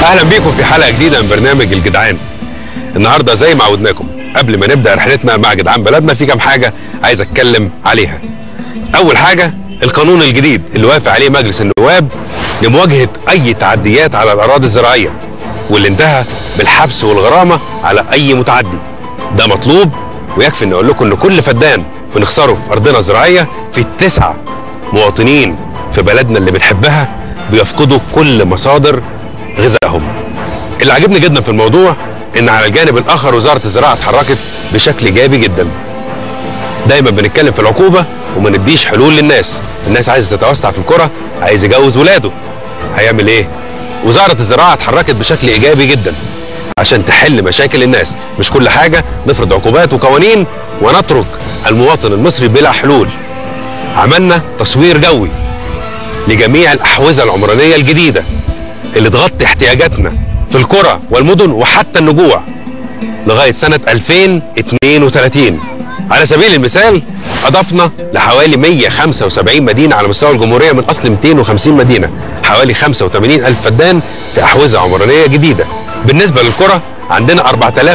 اهلا بيكم في حلقه جديده من برنامج الجدعان النهارده زي ما عودناكم قبل ما نبدا رحلتنا مع جدعان بلدنا في كام حاجه عايز اتكلم عليها اول حاجه القانون الجديد اللي وافق عليه مجلس النواب لمواجهه اي تعديات على الاراضي الزراعيه واللي انتهى بالحبس والغرامه على اي متعدي ده مطلوب ويكفي ان اقول لكم ان كل فدان بنخسره في ارضنا الزراعيه في تسعه مواطنين في بلدنا اللي بنحبها بيفقدوا كل مصادر غذائهم اللي عجبني جدا في الموضوع ان على الجانب الاخر وزاره الزراعه اتحركت بشكل ايجابي جدا دايما بنتكلم في العقوبه وما نديش حلول للناس الناس عايزه تتوسع في الكره عايز يجوز ولاده هيعمل ايه وزاره الزراعه اتحركت بشكل ايجابي جدا عشان تحل مشاكل الناس مش كل حاجه نفرض عقوبات وقوانين ونترك المواطن المصري بلا حلول عملنا تصوير جوي لجميع الاحوزه العمرانيه الجديده اللي تغطي احتياجاتنا في القرى والمدن وحتى النجوع لغايه سنه 2032 على سبيل المثال اضفنا لحوالي 175 مدينه على مستوى الجمهوريه من اصل 250 مدينه حوالي 85 الف فدان في احوزه عمرانيه جديده بالنسبه للقرى عندنا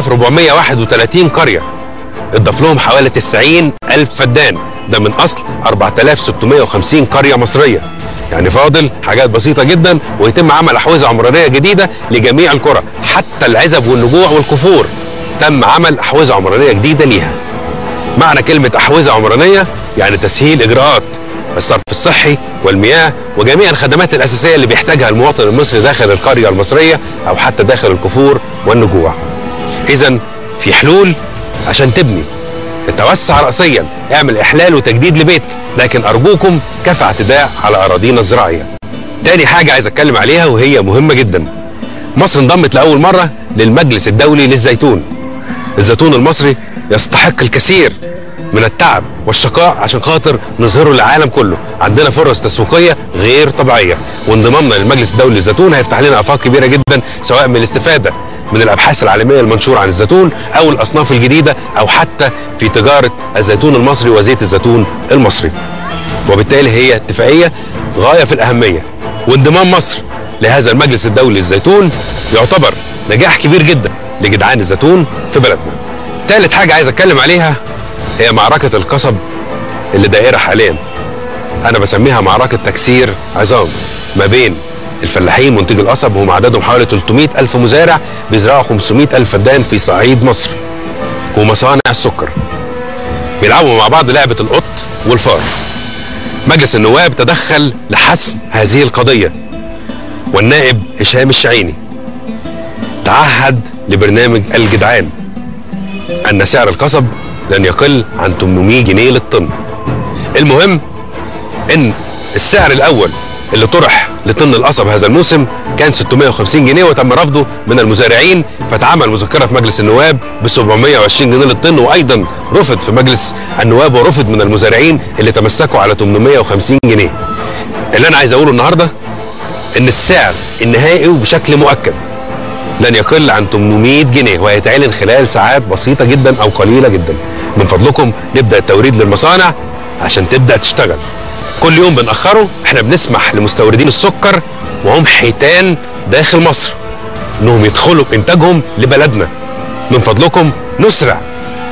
4431 قريه اتضاف لهم حوالي 90 الف فدان ده من اصل 4650 قريه مصريه يعني فاضل حاجات بسيطه جدا ويتم عمل احوزه عمرانيه جديده لجميع القرى حتى العزب والنجوع والكفور تم عمل احوزه عمرانيه جديده ليها معنى كلمه احوزه عمرانيه يعني تسهيل اجراءات الصرف الصحي والمياه وجميع الخدمات الاساسيه اللي بيحتاجها المواطن المصري داخل القريه المصريه او حتى داخل الكفور والنجوع اذا في حلول عشان تبني توسع رأسيا اعمل إحلال وتجديد لبيتك لكن أرجوكم كفى اعتداء على أراضينا الزراعية تاني حاجة عايز أتكلم عليها وهي مهمة جدا مصر انضمت لأول مرة للمجلس الدولي للزيتون الزيتون المصري يستحق الكثير من التعب والشقاء عشان خاطر نظهره للعالم كله عندنا فرص تسويقية غير طبيعية وانضمامنا للمجلس الدولي للزيتون هيفتح لنا آفاق كبيرة جدا سواء من الاستفادة من الابحاث العالميه المنشوره عن الزيتون او الاصناف الجديده او حتى في تجاره الزيتون المصري وزيت الزيتون المصري. وبالتالي هي اتفاقيه غايه في الاهميه وانضمام مصر لهذا المجلس الدولي للزيتون يعتبر نجاح كبير جدا لجدعان الزيتون في بلدنا. ثالث حاجه عايز اتكلم عليها هي معركه القصب اللي دائره حاليا. انا بسميها معركه تكسير عظام ما بين الفلاحين منتجي القصب وهم عددهم حوالي 300 ألف مزارع بيزرعوا 500 ألف فدان في صعيد مصر ومصانع السكر بيلعبوا مع بعض لعبة القط والفار مجلس النواب تدخل لحسم هذه القضية والنائب هشام الشعيني تعهد لبرنامج الجدعان أن سعر القصب لن يقل عن 800 جنيه للطن المهم ان السعر الاول اللي طرح لطن القصب هذا الموسم كان 650 جنيه وتم رفضه من المزارعين فتعمل مذكره في مجلس النواب ب 720 جنيه للطن وايضا رفض في مجلس النواب ورفض من المزارعين اللي تمسكوا على 850 جنيه. اللي انا عايز اقوله النهارده ان السعر النهائي وبشكل مؤكد لن يقل عن 800 جنيه وهيتعلن خلال ساعات بسيطه جدا او قليله جدا. من فضلكم نبدا التوريد للمصانع عشان تبدا تشتغل. كل يوم بنأخره احنا بنسمح لمستوردين السكر وهم حيتان داخل مصر انهم يدخلوا بانتاجهم لبلدنا من فضلكم نسرع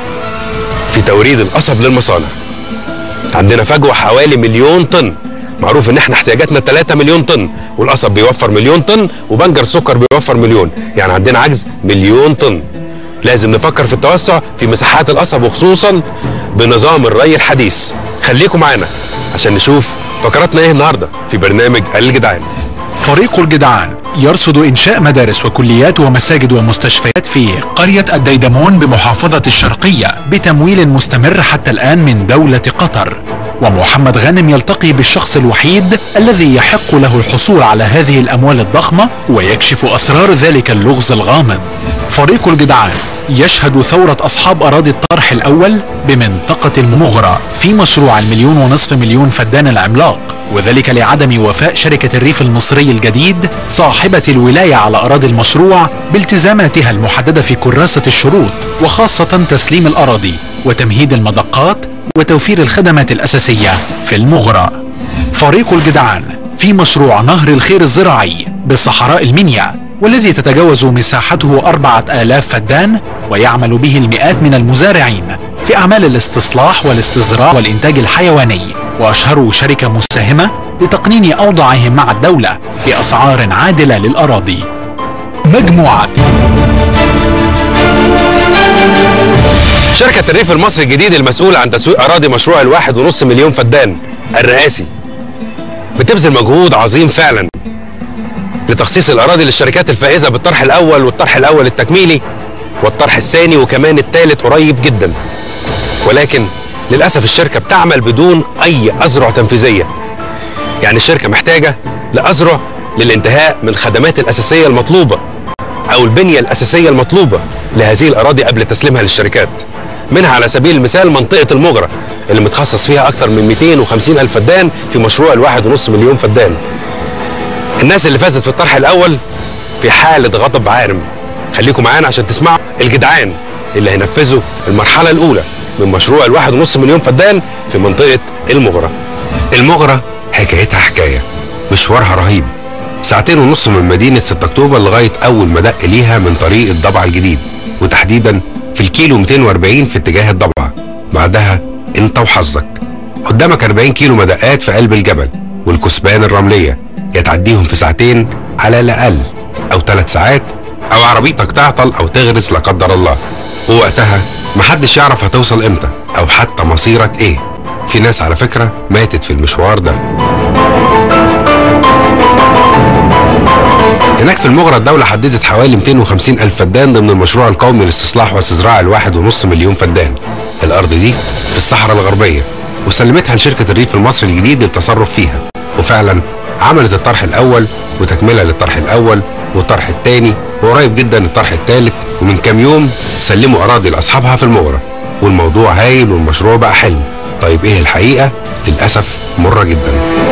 في توريد القصب للمصانع عندنا فجوه حوالي مليون طن معروف ان احنا احتياجاتنا 3 مليون طن والقصب بيوفر مليون طن وبنجر السكر بيوفر مليون يعني عندنا عجز مليون طن لازم نفكر في التوسع في مساحات القصب وخصوصا بنظام الري الحديث خليكم معانا عشان نشوف فقراتنا ايه النهارده في برنامج الجدعان فريق الجدعان يرصد إنشاء مدارس وكليات ومساجد ومستشفيات في قرية الديدمون بمحافظة الشرقية بتمويل مستمر حتى الآن من دولة قطر ومحمد غانم يلتقي بالشخص الوحيد الذي يحق له الحصول على هذه الأموال الضخمة ويكشف أسرار ذلك اللغز الغامض فريق الجدعان يشهد ثورة أصحاب أراضي الطرح الأول بمنطقة المغرى في مشروع المليون ونصف مليون فدان العملاق وذلك لعدم وفاء شركة الريف المصري الجديد صاحبة الولاية على أراضي المشروع بالتزاماتها المحددة في كراسة الشروط وخاصة تسليم الأراضي وتمهيد المدقات وتوفير الخدمات الأساسية في المغرى فريق الجدعان في مشروع نهر الخير الزراعي بصحراء المنيا والذي تتجاوز مساحته أربعة آلاف فدان ويعمل به المئات من المزارعين في أعمال الاستصلاح والاستصدراء والإنتاج الحيواني وأشهروا شركة مساهمة لتقنين أوضاعهم مع الدولة بأسعار عادلة للأراضي مجموعة شركة الريف المصري الجديد المسؤول عن تسويق أراضي مشروع الواحد ونص مليون فدان الرئاسي بتبذل مجهود عظيم فعلا لتخصيص الأراضي للشركات الفائزة بالطرح الأول والطرح الأول التكميلي والطرح الثاني وكمان الثالث قريب جدا ولكن للأسف الشركة بتعمل بدون أي أذرع تنفيذية يعني الشركة محتاجة لأذرع للانتهاء من الخدمات الأساسية المطلوبة أو البنية الأساسية المطلوبة لهذه الأراضي قبل تسليمها للشركات منها على سبيل المثال منطقة المجرى اللي متخصص فيها أكثر من 250 ألف فدان في مشروع الواحد ونص مليون فدان الناس اللي فازت في الطرح الأول في حالة غضب عارم خليكم معانا عشان تسمعوا الجدعان اللي هينفذوا المرحلة الأولى من مشروع الواحد ونص مليون فدان في منطقة المغرة المغرة حكايتها حكاية مشوارها رهيب ساعتين ونص من مدينة 6 أكتوبر لغاية أول مدق ليها من طريق الضبع الجديد وتحديدا في الكيلو 240 في اتجاه الضبع بعدها انت وحظك قدامك 40 كيلو مدقات في قلب الجبل والكثبان الرملية يا تعديهم في ساعتين على الأقل أو ثلاث ساعات أو عربيتك تعطل أو تغرز لا قدر الله ووقتها محدش يعرف هتوصل امتى أو حتى مصيرك ايه في ناس على فكرة ماتت في المشوار ده هناك في المغرى الدولة حددت حوالي 250 ألف فدان ضمن المشروع القومي لاستصلاح واستزراع الواحد ونص مليون فدان الأرض دي في الصحراء الغربية وسلمتها لشركة الريف المصري الجديد للتصرف فيها وفعلا عملت الطرح الأول وتكملة للطرح الأول والطرح الثاني وقريب جدا الطرح الثالث ومن كام يوم سلموا أراضي لأصحابها في المغرى والموضوع هايل والمشروع بقى حلم طيب ايه الحقيقة للأسف مرة جدا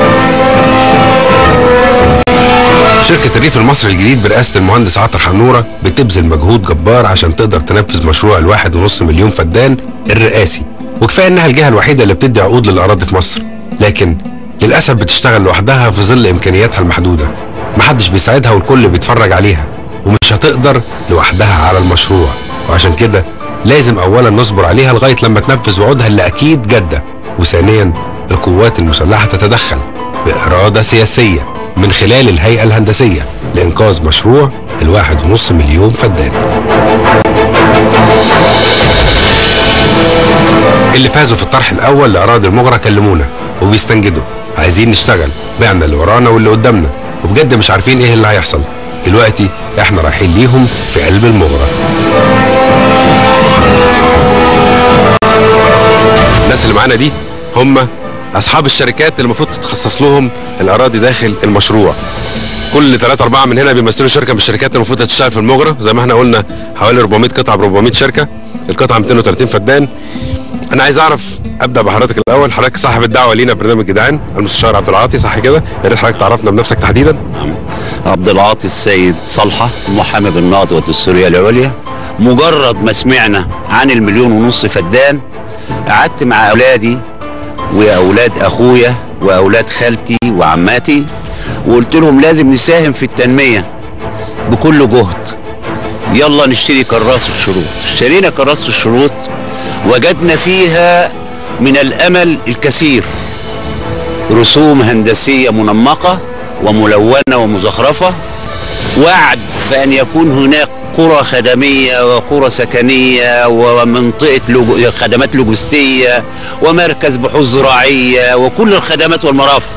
شركة الريف المصري الجديد برئاسة المهندس عاطر حنورة بتبذل مجهود جبار عشان تقدر تنفذ مشروع الواحد ونص مليون فدان الرئاسي وكفاية انها الجهة الوحيدة اللي بتدي عقود للأراضي في مصر لكن للأسف بتشتغل لوحدها في ظل إمكانياتها المحدودة محدش بيساعدها والكل بيتفرج عليها ومش هتقدر لوحدها على المشروع وعشان كده لازم أولا نصبر عليها لغاية لما تنفذ وعودها اللي أكيد جادة وثانيا القوات المسلحة تتدخل بإرادة سياسية من خلال الهيئة الهندسية لإنقاذ مشروع الواحد ونص مليون فدان اللي فازوا في الطرح الأول لأراضي المغرى كلمونا وبيستنجدوا عايزين نشتغل بعنا اللي ورانا واللي قدامنا وبجد مش عارفين ايه اللي هيحصل دلوقتي احنا رايحين ليهم في قلب المغرى الناس اللي معانا دي هم اصحاب الشركات اللي المفروض تتخصص لهم الاراضي داخل المشروع كل ثلاثة أربعة من هنا بيمثلوا شركة من الشركات اللي المفروض هتشتغل في المجرى زي ما احنا قلنا حوالي 400 قطعة ب 400 شركة القطعة 230 فدان أنا عايز أعرف أبدأ بحضرتك الأول حضرتك صاحب الدعوة لينا برنامج جدعان المستشار عبد العاطي صح كده يا ريت حضرتك تعرفنا بنفسك تحديدا عبد العاطي السيد صلحة محامي بالنهضة والدستورية العليا مجرد ما سمعنا عن المليون ونص فدان قعدت مع أولادي وأولاد أخويا وأولاد خالتي وعماتي وقلت لهم لازم نساهم في التنمية بكل جهد يلا نشتري كراسة الشروط اشترينا كراسة الشروط وجدنا فيها من الأمل الكثير رسوم هندسية منمقة وملونة ومزخرفة وعد بأن يكون هناك قرى خدمية وقرى سكنية ومنطقة لوجو خدمات لوجستية ومركز بحوث زراعية وكل الخدمات والمرافق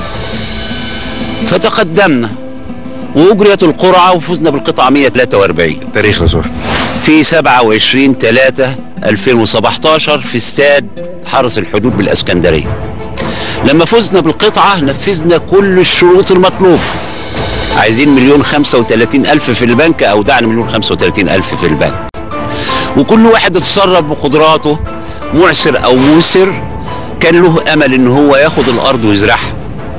فتقدمنا وأجريت القرعة وفزنا بالقطعة 143 تاريخ لو سمحت في 27 3 2017 في استاد حرس الحدود بالاسكندريه لما فزنا بالقطعه نفذنا كل الشروط المطلوبه عايزين مليون 35 الف في البنك اودعنا مليون 35 الف في البنك وكل واحد اتصرف بقدراته معسر او موسر كان له امل ان هو ياخد الارض ويزرعها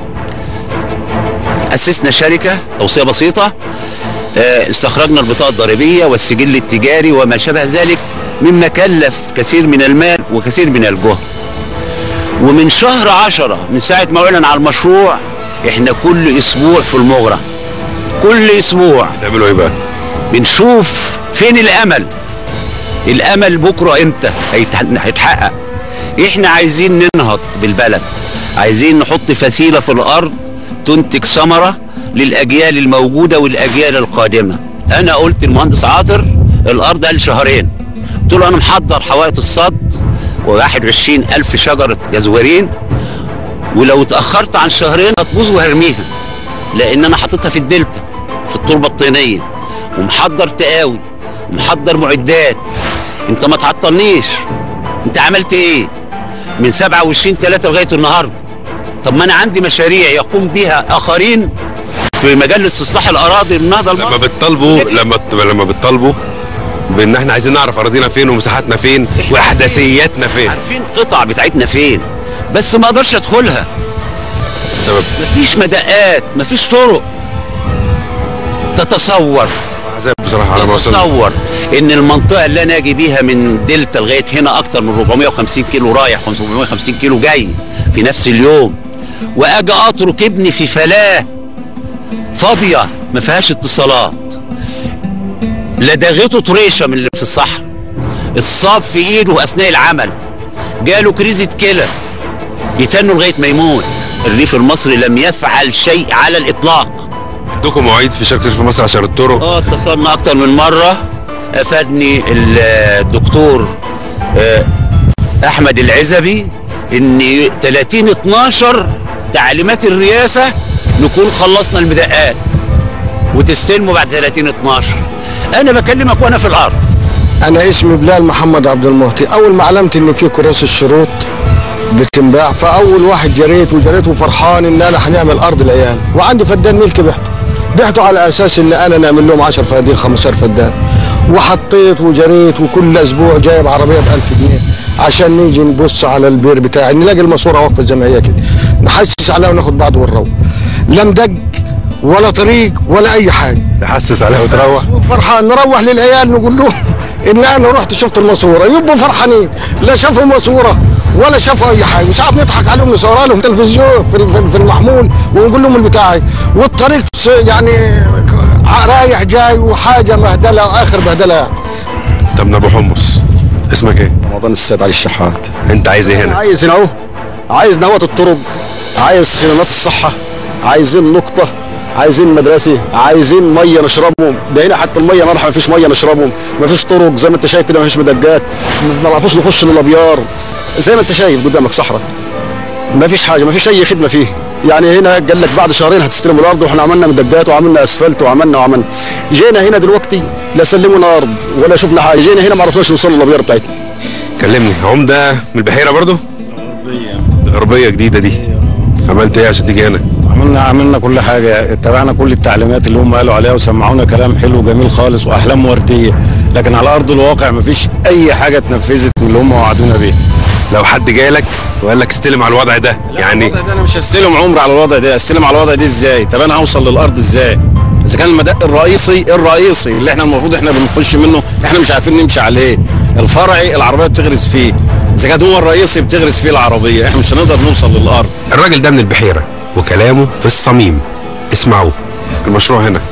اسسنا شركه توصيه بسيطه آه، استخرجنا البطاقه الضريبيه والسجل التجاري وما شابه ذلك مما كلف كثير من المال وكثير من الجهد ومن شهر عشرة من ساعة ما أعلن على المشروع احنا كل أسبوع في المغرة كل اسبوع تعملوا ايه بقى بنشوف فين الامل الامل بكره امتى هيت- هيتحقق احنا عايزين ننهض بالبلد عايزين نحط فسيله في الارض تنتج ثمره للاجيال الموجوده والاجيال القادمه انا قلت المهندس عاطر الارض قال شهرين قلت له انا محضر حوائط الصد و21 الف شجره جزورين ولو اتاخرت عن شهرين هتبوظ وهرميها لان انا حاططها في الدلتا في التربه الطينيه ومحضر تقاوي ومحضر معدات انت ما تعطلنيش انت عملت ايه من 27 3 لغايه النهارده طب ما انا عندي مشاريع يقوم بها اخرين في مجال استصلاح الاراضي النهضه لما المصري بتطالبوا لما لما بتطالبوا بان احنا عايزين نعرف اراضينا فين ومساحاتنا فين واحداثياتنا فين عارفين القطع بتاعتنا فين بس ما اقدرش ادخلها السبب مفيش مدقات مفيش طرق تتصور عذاب بصراحه على ما وصلنا تتصور ان المنطقه اللي انا اجي بيها من دلتا لغايه هنا اكتر من 450 كيلو رايح و450 كيلو جاي في نفس اليوم واجي اترك ابني في فلاه فاضيه ما فيهاش اتصالات لدغته طريشه من اللي في الصحراء اتصاب في ايده اثناء العمل جاله كريزه كلى يتنوا لغايه ما يموت الريف المصري لم يفعل شيء على الاطلاق ادوكم مواعيد في شركه في مصر عشان الطرق اه اتصلنا اكتر من مره افادني ال- الدكتور آه، احمد العزبي ان 30 12 تعليمات الرئاسه نكون خلصنا المدقات وتستلموا بعد 30 12 انا بكلمك وانا في الارض انا اسمي بلال محمد عبد المهتي اول ما علمت ان في كراس الشروط بتنباع فاول واحد جريت وجريت وفرحان ان انا هنعمل ارض العيال وعندي فدان ملك بعته بعته على اساس ان انا نعمل لهم 10 فدان 15 فدان وحطيت وجريت وكل اسبوع جايب عربيه ب 1000 جنيه عشان نيجي نبص على البير بتاعي نلاقي الماسوره واقفه زي ما هي كده نحسس عليها وناخد بعض ونروح لا مدق ولا طريق ولا اي حاجه تحسس عليها وتروح فرحان نروح للعيال نقول لهم ان انا رحت شفت الماسوره يبقوا فرحانين لا شافوا ماسوره ولا شافوا اي حاجه وساعات نضحك عليهم نصور لهم تلفزيون في في- في المحمول ونقول لهم البتاعي والطريق س- يعني ع- رايح جاي وحاجه مهدله اخر بهدله يعني. طب ابو حمص اسمك ايه رمضان السيد علي الشحات انت عايز ايه هنا عايز هنا اهو عايز نواه الطرق عايز خدمات الصحه عايزين نقطه عايزين مدرسه عايزين ميه نشربهم ده هنا حتى الميه مالحه مفيش ميه نشربهم مفيش طرق زي ما انت شايف كده مفيش مدقات ما نعرفوش نخش للابيار زي ما انت شايف قدامك صحراء مفيش حاجه مفيش اي خدمه فيه يعني هنا قال لك بعد شهرين هتستلموا الارض واحنا عملنا مدقات وعملنا اسفلت وعملنا وعملنا جينا هنا دلوقتي لا سلمونا ارض ولا شفنا حاجه جينا هنا ما عرفناش نوصل للابيار بتاعتنا كلمني عمده من البحيره برضو غربيه جديده دي عملت ايه عشان تيجي هنا عملنا عملنا كل حاجه اتبعنا كل التعليمات اللي هم قالوا عليها وسمعونا كلام حلو وجميل خالص واحلام ورديه لكن على ارض الواقع مفيش اي حاجه اتنفذت من اللي هم وعدونا بيه لو حد جاي لك وقال لك استلم على الوضع ده يعني الوضع ده انا مش هستلم عمري على الوضع ده استلم على الوضع ده ازاي طب انا هوصل للارض ازاي اذا كان المدق الرئيسي الرئيسي اللي احنا المفروض احنا بنخش منه احنا مش عارفين نمشي عليه الفرعي العربيه بتغرز فيه اذا كان هو الرئيسي بتغرز فيه العربيه احنا مش هنقدر نوصل للارض الراجل ده من البحيره وكلامه في الصميم اسمعوه المشروع هنا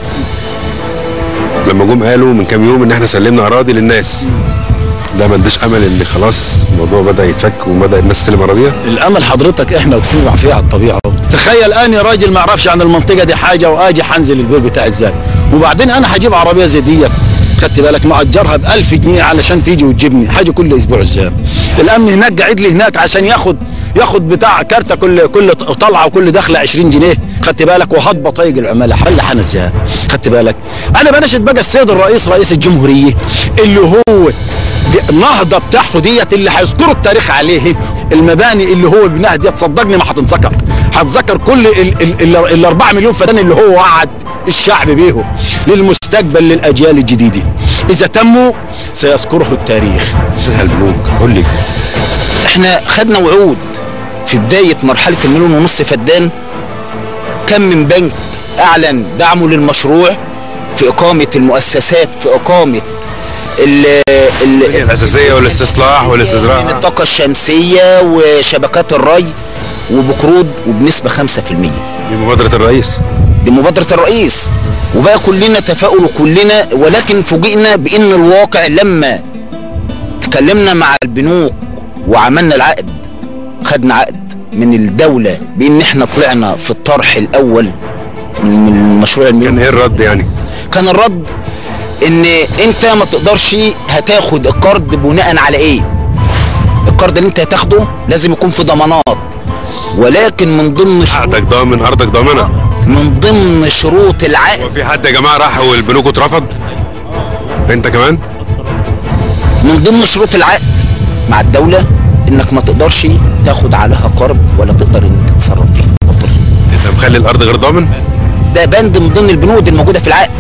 لما جم قالوا من كام يوم ان احنا سلمنا اراضي للناس ده ما اداش امل ان خلاص الموضوع بدا يتفك وبدا الناس تستلم اراضيها الامل حضرتك احنا واقفين مع فيها على الطبيعه اهو تخيل اني راجل ما اعرفش عن المنطقه دي حاجه واجي حنزل البير بتاعي ازاي وبعدين انا هجيب عربيه زي ديت خدت بالك مأجرها ب 1000 جنيه علشان تيجي وتجيبني حاجه كل اسبوع ازاي الامن هناك قاعد لي هناك عشان ياخد ياخد بتاع كارته كل كل طلعه وكل دخله 20 جنيه خدت بالك وهضبه طايق العماله حل حنا ازاي خدت بالك انا بناشد بقى السيد الرئيس رئيس الجمهوريه اللي هو دي- النهضه بتاعته ديت اللي هيذكروا التاريخ عليه المباني اللي هو بناها ديت صدقني ما هتنذكر هتذكر كل ال ال ال ال 4 مليون فدان اللي هو وعد الشعب بيهم للمستقبل للاجيال الجديده اذا تموا سيذكره التاريخ البنوك قول لي احنا خدنا وعود في بداية مرحلة المليون ونص فدان كم من بنك اعلن دعمه للمشروع في اقامة المؤسسات في اقامة ال ال الاساسيه والاستصلاح من والاستزراع الطاقة الشمسية وشبكات الري وبقروض وبنسبة 5% دي مبادره الرئيس دي مبادرة الرئيس وبقى كلنا تفاؤل وكلنا ولكن فوجئنا بان الواقع لما تكلمنا مع البنوك وعملنا العقد خدنا عقد من الدولة بان احنا طلعنا في الطرح الاول من من مشروع كان المليون ايه الرد يعني كان الرد ان انت ما تقدرش هتاخد القرض بناء على ايه القرض اللي انت هتاخده لازم يكون في ضمانات ولكن من ضمن شروط عقدك ضامن ارضك ضامنه من ضمن شروط هو العقد في حد يا جماعه راح والبنوك اترفض انت كمان من ضمن شروط العقد مع الدولة انك ما تقدرش تاخد عليها قرض ولا تقدر ان انت تتصرف فيه اتفضل. انت مخلي الارض غير ضامن ده بند من ضمن البنود الموجودة في العقد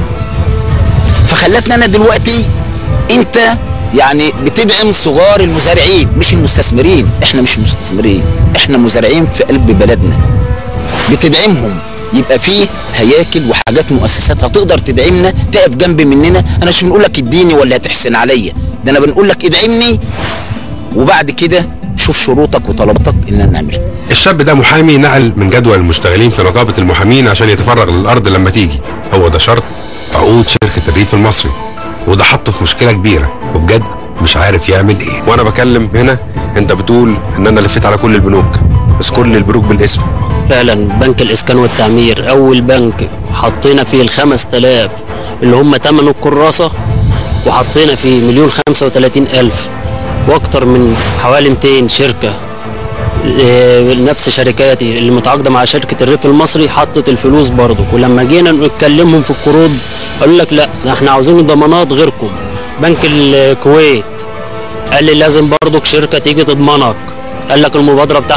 فخلتنا انا دلوقتي انت يعني بتدعم صغار المزارعين مش المستثمرين احنا مش مستثمرين احنا مزارعين في قلب بلدنا بتدعمهم يبقى فيه هياكل وحاجات مؤسسات هتقدر تدعمنا تقف جنب مننا انا مش بنقول لك اديني ولا هتحسن عليا ده انا بنقول لك ادعمني وبعد كده شوف شروطك وطلباتك اللي نعملها الشاب ده محامي نقل من جدول المشتغلين في نقابة المحامين عشان يتفرغ للأرض لما تيجي هو ده شرط عقود شركة الريف المصري وده حطه في مشكلة كبيرة وبجد مش عارف يعمل ايه وانا بكلم هنا انت بتقول ان انا لفيت على كل البنوك بس كل البنوك بالاسم فعلا بنك الاسكان والتعمير اول بنك حطينا فيه الخمس تلاف اللي هم تمن الكراسة وحطينا فيه مليون خمسة وتلاتين الف واكتر من حوالي 200 شركة إيه، نفس شركاتي اللي متعاقده مع شركه الريف المصري حطت الفلوس برضه ولما جينا نتكلمهم في القروض قالوا لك لا ده احنا عاوزين ضمانات غيركم بنك الكويت قال لي لازم برضك شركه تيجي تضمنك قال لك المبادره بتاع 5%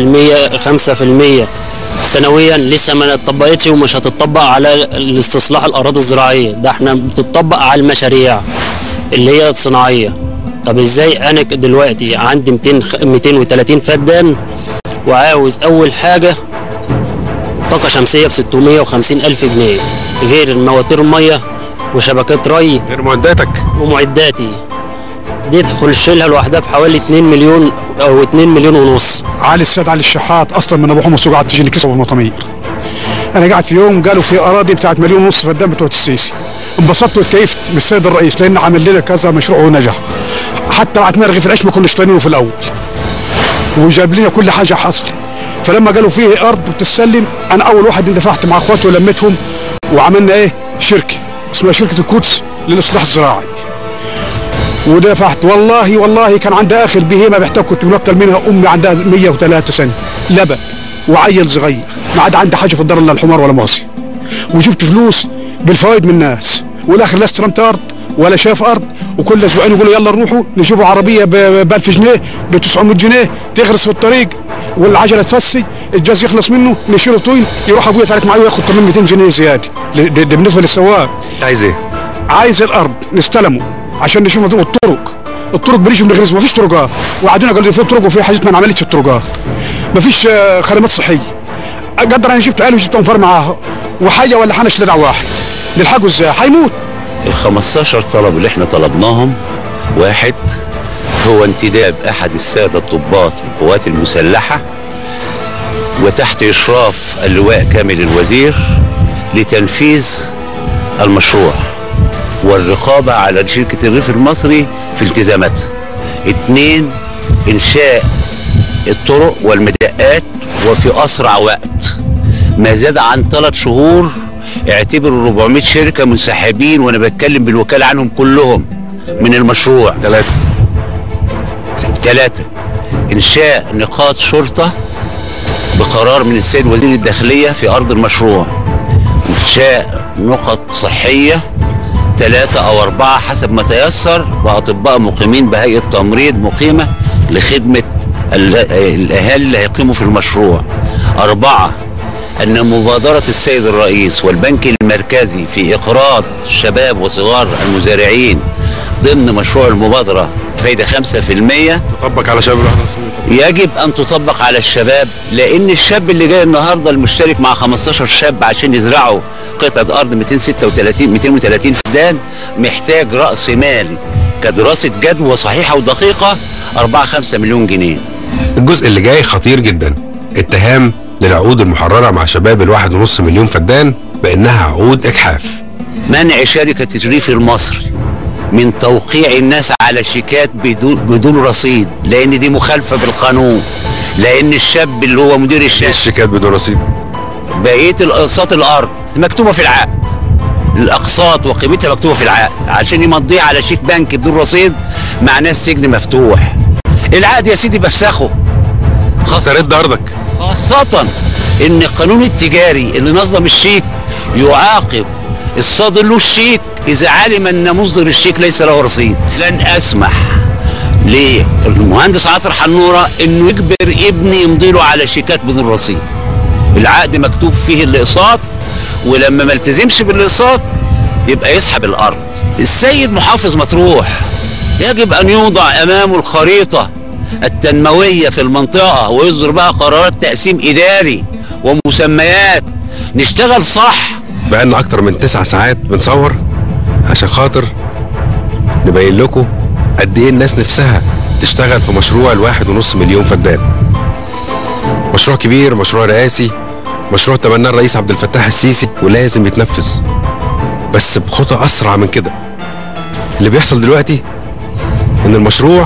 5% سنويا لسه ما اتطبقتش ومش هتطبق على الاستصلاح الاراضي الزراعيه ده احنا بتطبق على المشاريع اللي هي الصناعيه طب ازاي انا ك- دلوقتي عندي 200 خ- 230 فدان وعاوز اول حاجه طاقه شمسيه ب 650 الف جنيه غير مواتير الميه وشبكات ري غير معداتك ومعداتي دي تخش لها لوحدها في حوالي 2 مليون او 2 مليون ونص علي السيد علي الشحات اصلا من ابو حمص وقعد تجيني كسب المطامير انا قاعد في يوم قالوا في اراضي بتاعت مليون ونص فدان بتوع السيسي انبسطت واتكيفت من السيد الرئيس لان عمل لنا كذا مشروع ونجح حتى بعتنا رغيف العيش ما كناش طايقينه في الاول وجاب لنا كل حاجه حصل فلما قالوا فيه ارض بتتسلم انا اول واحد اندفعت مع اخواتي ولميتهم وعملنا ايه شركه اسمها شركه القدس للاصلاح الزراعي ودفعت والله والله كان عندها اخر بهيمه محتاج كنت منقل منها امي عندها 103 سنه لبن وعيل صغير ما عاد عندي حاجه في الدار الا الحمار ولا مؤاخذه وجبت فلوس بالفوائد من الناس والاخر لا استلمت ارض ولا شاف ارض وكل اسبوعين يقولوا يلا نروحوا نجيبوا عربيه ب 1000 جنيه ب 900 جنيه تغرس في الطريق والعجله تفسي الجاز يخلص منه نشيله طين يروح ابويا تعالك معايا وياخد كمان 200 جنيه زياده ده ده بالنسبه للسواق انت عايز ايه عايز الارض نستلمه عشان نشوف موضوع الطرق الطرق بنيجي بنغرز مفيش طرقات وقعدونا قالوا لي في طرق وفي حاجات ما انعملتش الطرقات مفيش آه، خدمات صحيه قدر انا جبت قالوا جبت انفار معاها وحيه ولا حنش لدع واحد نلحقه ازاي هيموت ال 15 طلب اللي احنا طلبناهم واحد هو انتداب احد الساده الضباط بالقوات المسلحه وتحت اشراف اللواء كامل الوزير لتنفيذ المشروع والرقابه على شركه الريف المصري في التزاماتها. اتنين انشاء الطرق والمدقات وفي اسرع وقت ما زاد عن ثلاث شهور اعتبروا 400 شركه منسحبين وانا بتكلم بالوكاله عنهم كلهم من المشروع ثلاثة ثلاثة إنشاء نقاط شرطة بقرار من السيد وزير الداخلية في أرض المشروع إنشاء نقط صحية ثلاثة أو أربعة حسب ما تيسر وأطباء مقيمين بهيئة تمريض مقيمة لخدمة ال- الأهالي اللي هيقيموا في المشروع أربعة أن مبادرة السيد الرئيس والبنك المركزي في إقراض شباب وصغار المزارعين ضمن مشروع المبادرة فايدة 5% تطبق على شباب الواحد والعشرين. يجب ان تطبق على الشباب لان الشاب اللي جاي النهارده المشترك مع 15 شاب عشان يزرعوا قطعه ارض 236 230 فدان محتاج راس مال كدراسه جدوى صحيحه ودقيقه 4 5 مليون جنيه الجزء اللي جاي خطير جدا اتهام للعقود المحررة مع شباب الواحد ونص مليون فدان بأنها عقود إجحاف منع شركة الريف المصري من توقيع الناس على شيكات بدون بدون رصيد لان دي مخالفه بالقانون لان الشاب اللي هو مدير الشركه الشيكات بدون رصيد بقيه الاقساط الارض مكتوبه في العقد الاقساط وقيمتها مكتوبه في العقد عشان يمضيها على شيك بنك بدون رصيد معناه السجن مفتوح العقد يا سيدي بفسخه استرد ارضك خاصة ان القانون التجاري اللي نظم الشيك يعاقب الصادر له الشيك اذا علم ان مصدر الشيك ليس له رصيد لن اسمح للمهندس عاطر حنورة انه يجبر ابني يمضي له على شيكات بدون رصيد العقد مكتوب فيه الاقساط ولما ما التزمش بالاقساط يبقى يسحب الارض السيد محافظ مطروح يجب ان يوضع امامه الخريطه التنمويه في المنطقه ويصدر بقى قرارات تقسيم اداري ومسميات نشتغل صح بقالنا اكتر من تسع ساعات بنصور عشان خاطر نبين لكم قد ايه الناس نفسها تشتغل في مشروع الواحد ونص مليون فدان مشروع كبير مشروع رئاسي مشروع تبناه الرئيس عبد الفتاح السيسي ولازم يتنفذ بس بخطى اسرع من كده اللي بيحصل دلوقتي ان المشروع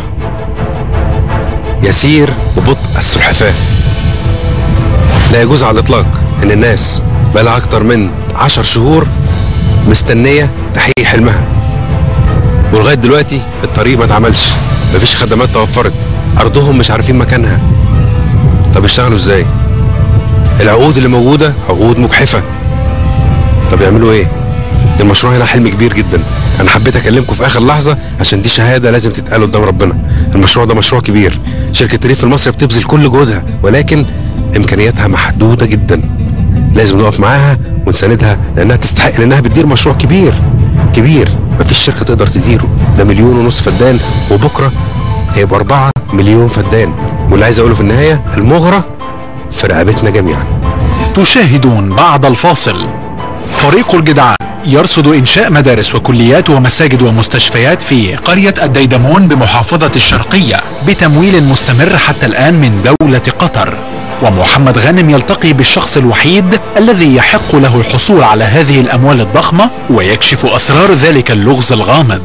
يسير ببطء السلحفاه لا يجوز على الاطلاق ان الناس بقالها اكتر من عشر شهور مستنيه تحقيق حلمها ولغايه دلوقتي الطريق ما اتعملش مفيش خدمات توفرت ارضهم مش عارفين مكانها طب يشتغلوا ازاي العقود اللي موجوده عقود مجحفه طب يعملوا ايه المشروع هنا حلم كبير جدا انا حبيت اكلمكم في اخر لحظه عشان دي شهاده لازم تتقال قدام ربنا المشروع ده مشروع كبير شركه الريف المصري بتبذل كل جهدها ولكن امكانياتها محدوده جدا لازم نقف معاها ونساندها لانها تستحق لانها بتدير مشروع كبير كبير مفيش شركه تقدر تديره ده مليون ونص فدان وبكره هيبقى 4 مليون فدان واللي عايز اقوله في النهايه المغره في رقبتنا جميعا تشاهدون بعد الفاصل فريق الجدعان يرصد إنشاء مدارس وكليات ومساجد ومستشفيات في قرية الديدمون بمحافظة الشرقية بتمويل مستمر حتى الآن من دولة قطر ومحمد غانم يلتقي بالشخص الوحيد الذي يحق له الحصول على هذه الأموال الضخمة ويكشف أسرار ذلك اللغز الغامض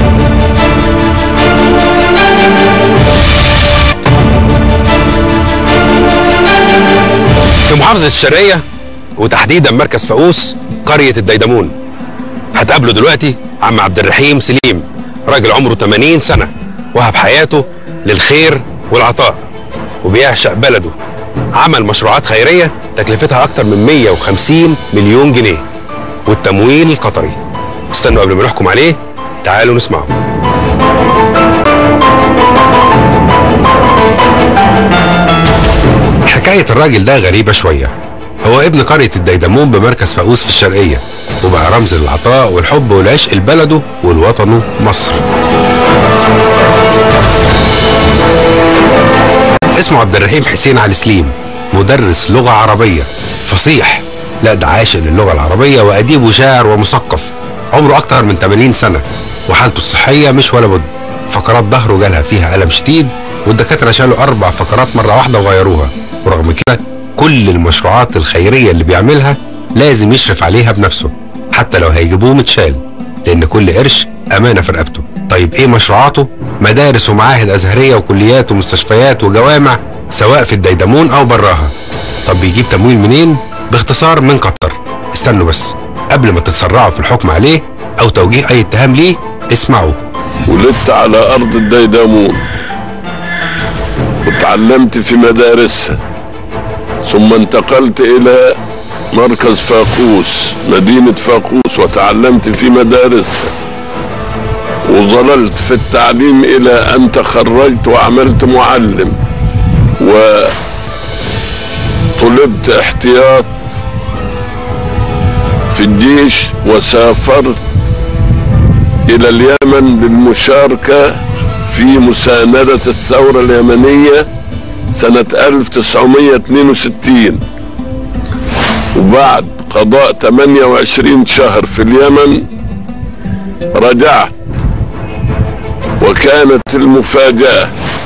في محافظة الشرقية وتحديدا مركز فاقوس قرية الديدمون هتقابله دلوقتي عم عبد الرحيم سليم راجل عمره 80 سنة وهب حياته للخير والعطاء وبيعشق بلده عمل مشروعات خيرية تكلفتها أكتر من 150 مليون جنيه والتمويل القطري استنوا قبل ما نحكم عليه تعالوا نسمعه حكاية الراجل ده غريبة شوية هو ابن قرية الديدمون بمركز فاقوس في الشرقية وبقى رمز للعطاء والحب والعشق لبلده ولوطنه مصر اسمه عبد الرحيم حسين علي سليم مدرس لغة عربية فصيح لا ده عاشق للغة العربية وأديب وشاعر ومثقف عمره أكتر من 80 سنة وحالته الصحية مش ولا بد فقرات ظهره جالها فيها ألم شديد والدكاترة شالوا أربع فقرات مرة واحدة وغيروها ورغم كده كل المشروعات الخيرية اللي بيعملها لازم يشرف عليها بنفسه حتى لو هيجيبوه متشال لأن كل قرش أمانة في رقبته طيب إيه مشروعاته؟ مدارس ومعاهد أزهرية وكليات ومستشفيات وجوامع سواء في الديدمون أو براها طب بيجيب تمويل منين؟ باختصار من قطر استنوا بس قبل ما تتسرعوا في الحكم عليه أو توجيه أي اتهام ليه اسمعوا ولدت على أرض الديدمون وتعلمت في مدارسها ثم انتقلت إلى مركز فاقوس مدينة فاقوس وتعلمت في مدارسها وظللت في التعليم إلى أن تخرجت وعملت معلم وطلبت احتياط في الجيش وسافرت إلى اليمن للمشاركة في مساندة الثورة اليمنية سنة 1962 وبعد قضاء 28 شهر في اليمن رجعت وكانت المفاجأة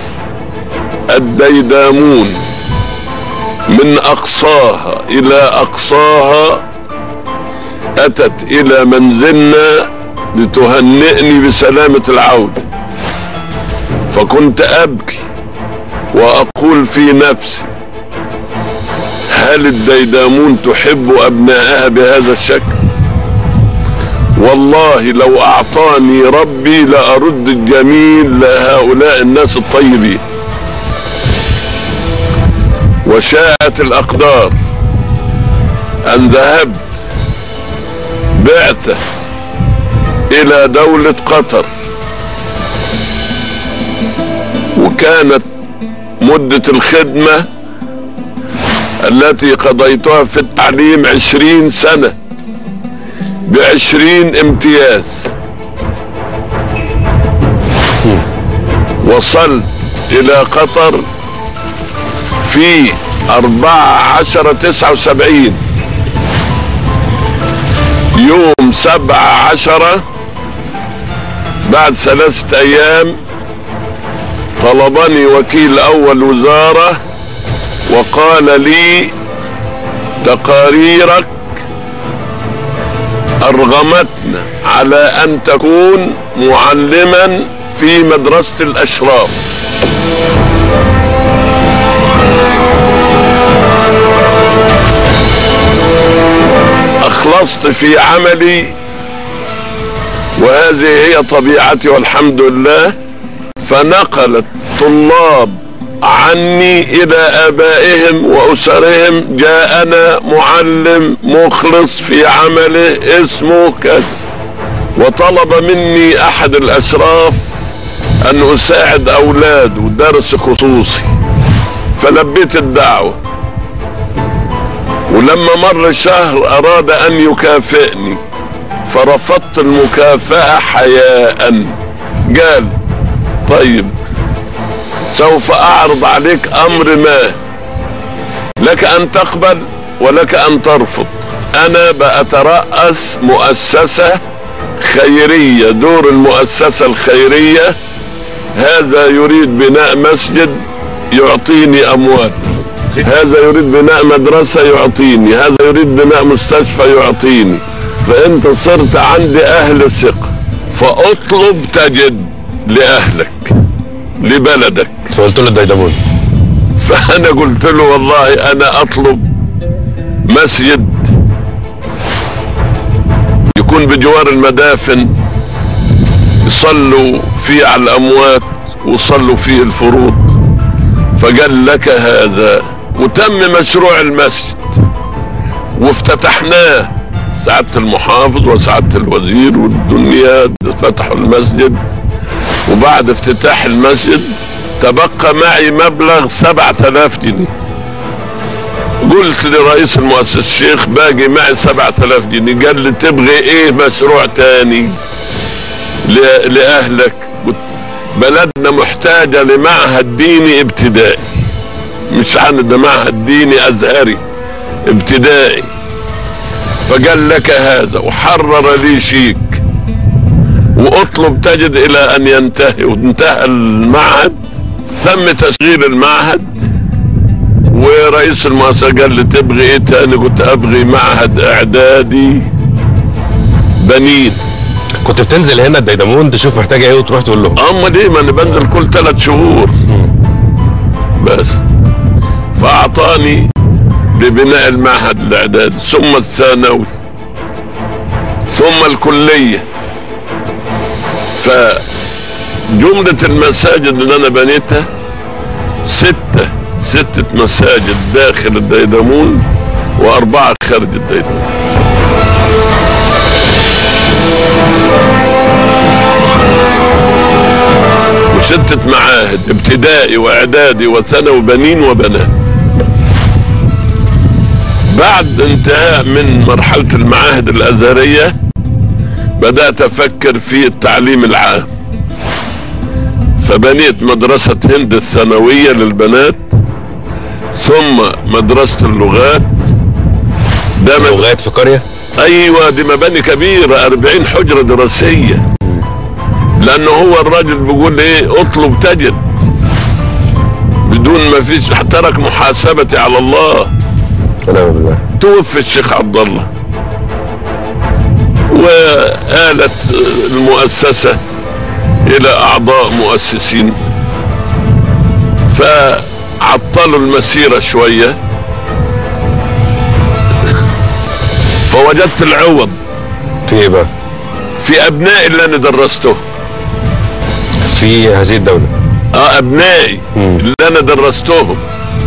الديدامون من أقصاها إلى أقصاها أتت إلى منزلنا لتهنئني بسلامة العودة فكنت أبكي وأقول في نفسي هل الديدامون تحب أبنائها بهذا الشكل والله لو أعطاني ربي لأرد الجميل لهؤلاء الناس الطيبين وشاءت الأقدار أن ذهبت بعثة إلى دولة قطر وكانت مدة الخدمة التي قضيتها في التعليم عشرين سنة بعشرين امتياز وصلت إلى قطر في أربعة عشر تسعة وسبعين يوم سبعة عشرة بعد ثلاثة أيام طلبني وكيل أول وزارة وقال لي تقاريرك أرغمتنا على أن تكون معلما في مدرسة الأشراف أخلصت في عملي وهذه هي طبيعتي والحمد لله فنقلت طلاب عني إلى آبائهم وأسرهم جاءنا معلم مخلص في عمله اسمه كذا وطلب مني أحد الأشراف أن أساعد أولاده درس خصوصي فلبيت الدعوة ولما مر شهر أراد أن يكافئني فرفضت المكافأة حياء قال طيب سوف أعرض عليك أمر ما لك أن تقبل ولك أن ترفض أنا بأترأس مؤسسة خيرية دور المؤسسة الخيرية هذا يريد بناء مسجد يعطيني أموال هذا يريد بناء مدرسة يعطيني هذا يريد بناء مستشفى يعطيني فأنت صرت عندي أهل ثقة فأطلب تجد لأهلك لبلدك فقلت له الديدمون فأنا قلت له والله أنا أطلب مسجد يكون بجوار المدافن يصلوا فيه على الأموات وصلوا فيه الفروض فقال لك هذا وتم مشروع المسجد وافتتحناه سعادة المحافظ وسعادة الوزير والدنيا فتحوا المسجد وبعد افتتاح المسجد تبقى معي مبلغ سبعة آلاف جنيه قلت لرئيس المؤسسة الشيخ باقي معي سبعة آلاف جنيه قال لي تبغي ايه مشروع تاني ل- لأهلك قلت بلدنا محتاجة لمعهد ديني ابتدائي مش عندنا معهد ديني أزهري ابتدائي فقال لك هذا وحرر لي شيك واطلب تجد الى ان ينتهي وانتهى المعهد تم تشغيل المعهد ورئيس المؤسسه قال لي تبغي ايه تاني قلت ابغي معهد اعدادي بنين كنت بتنزل هنا الديدمون تشوف محتاجه ايه وتروح تقول لهم اما دي ما انا بنزل كل ثلاث شهور بس فاعطاني لبناء المعهد الاعدادي ثم الثانوي ثم الكليه فجملة المساجد اللي أنا بنيتها ستة ستة مساجد داخل الديدمون وأربعة خارج الديدمون وستة معاهد ابتدائي وإعدادي وثانوي بنين وبنات بعد انتهاء من مرحلة المعاهد الأزهرية بدأت أفكر في التعليم العام فبنيت مدرسة هند الثانوية للبنات ثم مدرسة اللغات ده مد- لغات في قريه ايوه دي مباني كبيرة 40 حجرة دراسية لانه هو الراجل بيقول ايه اطلب تجد بدون ما فيش ترك محاسبتي على الله ونعم بالله توفي الشيخ عبد الله وآلت المؤسسة إلى أعضاء مؤسسين فعطلوا المسيرة شوية فوجدت العوض في ايه بقى؟ في أبنائي اللي أنا درسته في هذه الدولة اه ابنائي اللي انا درستهم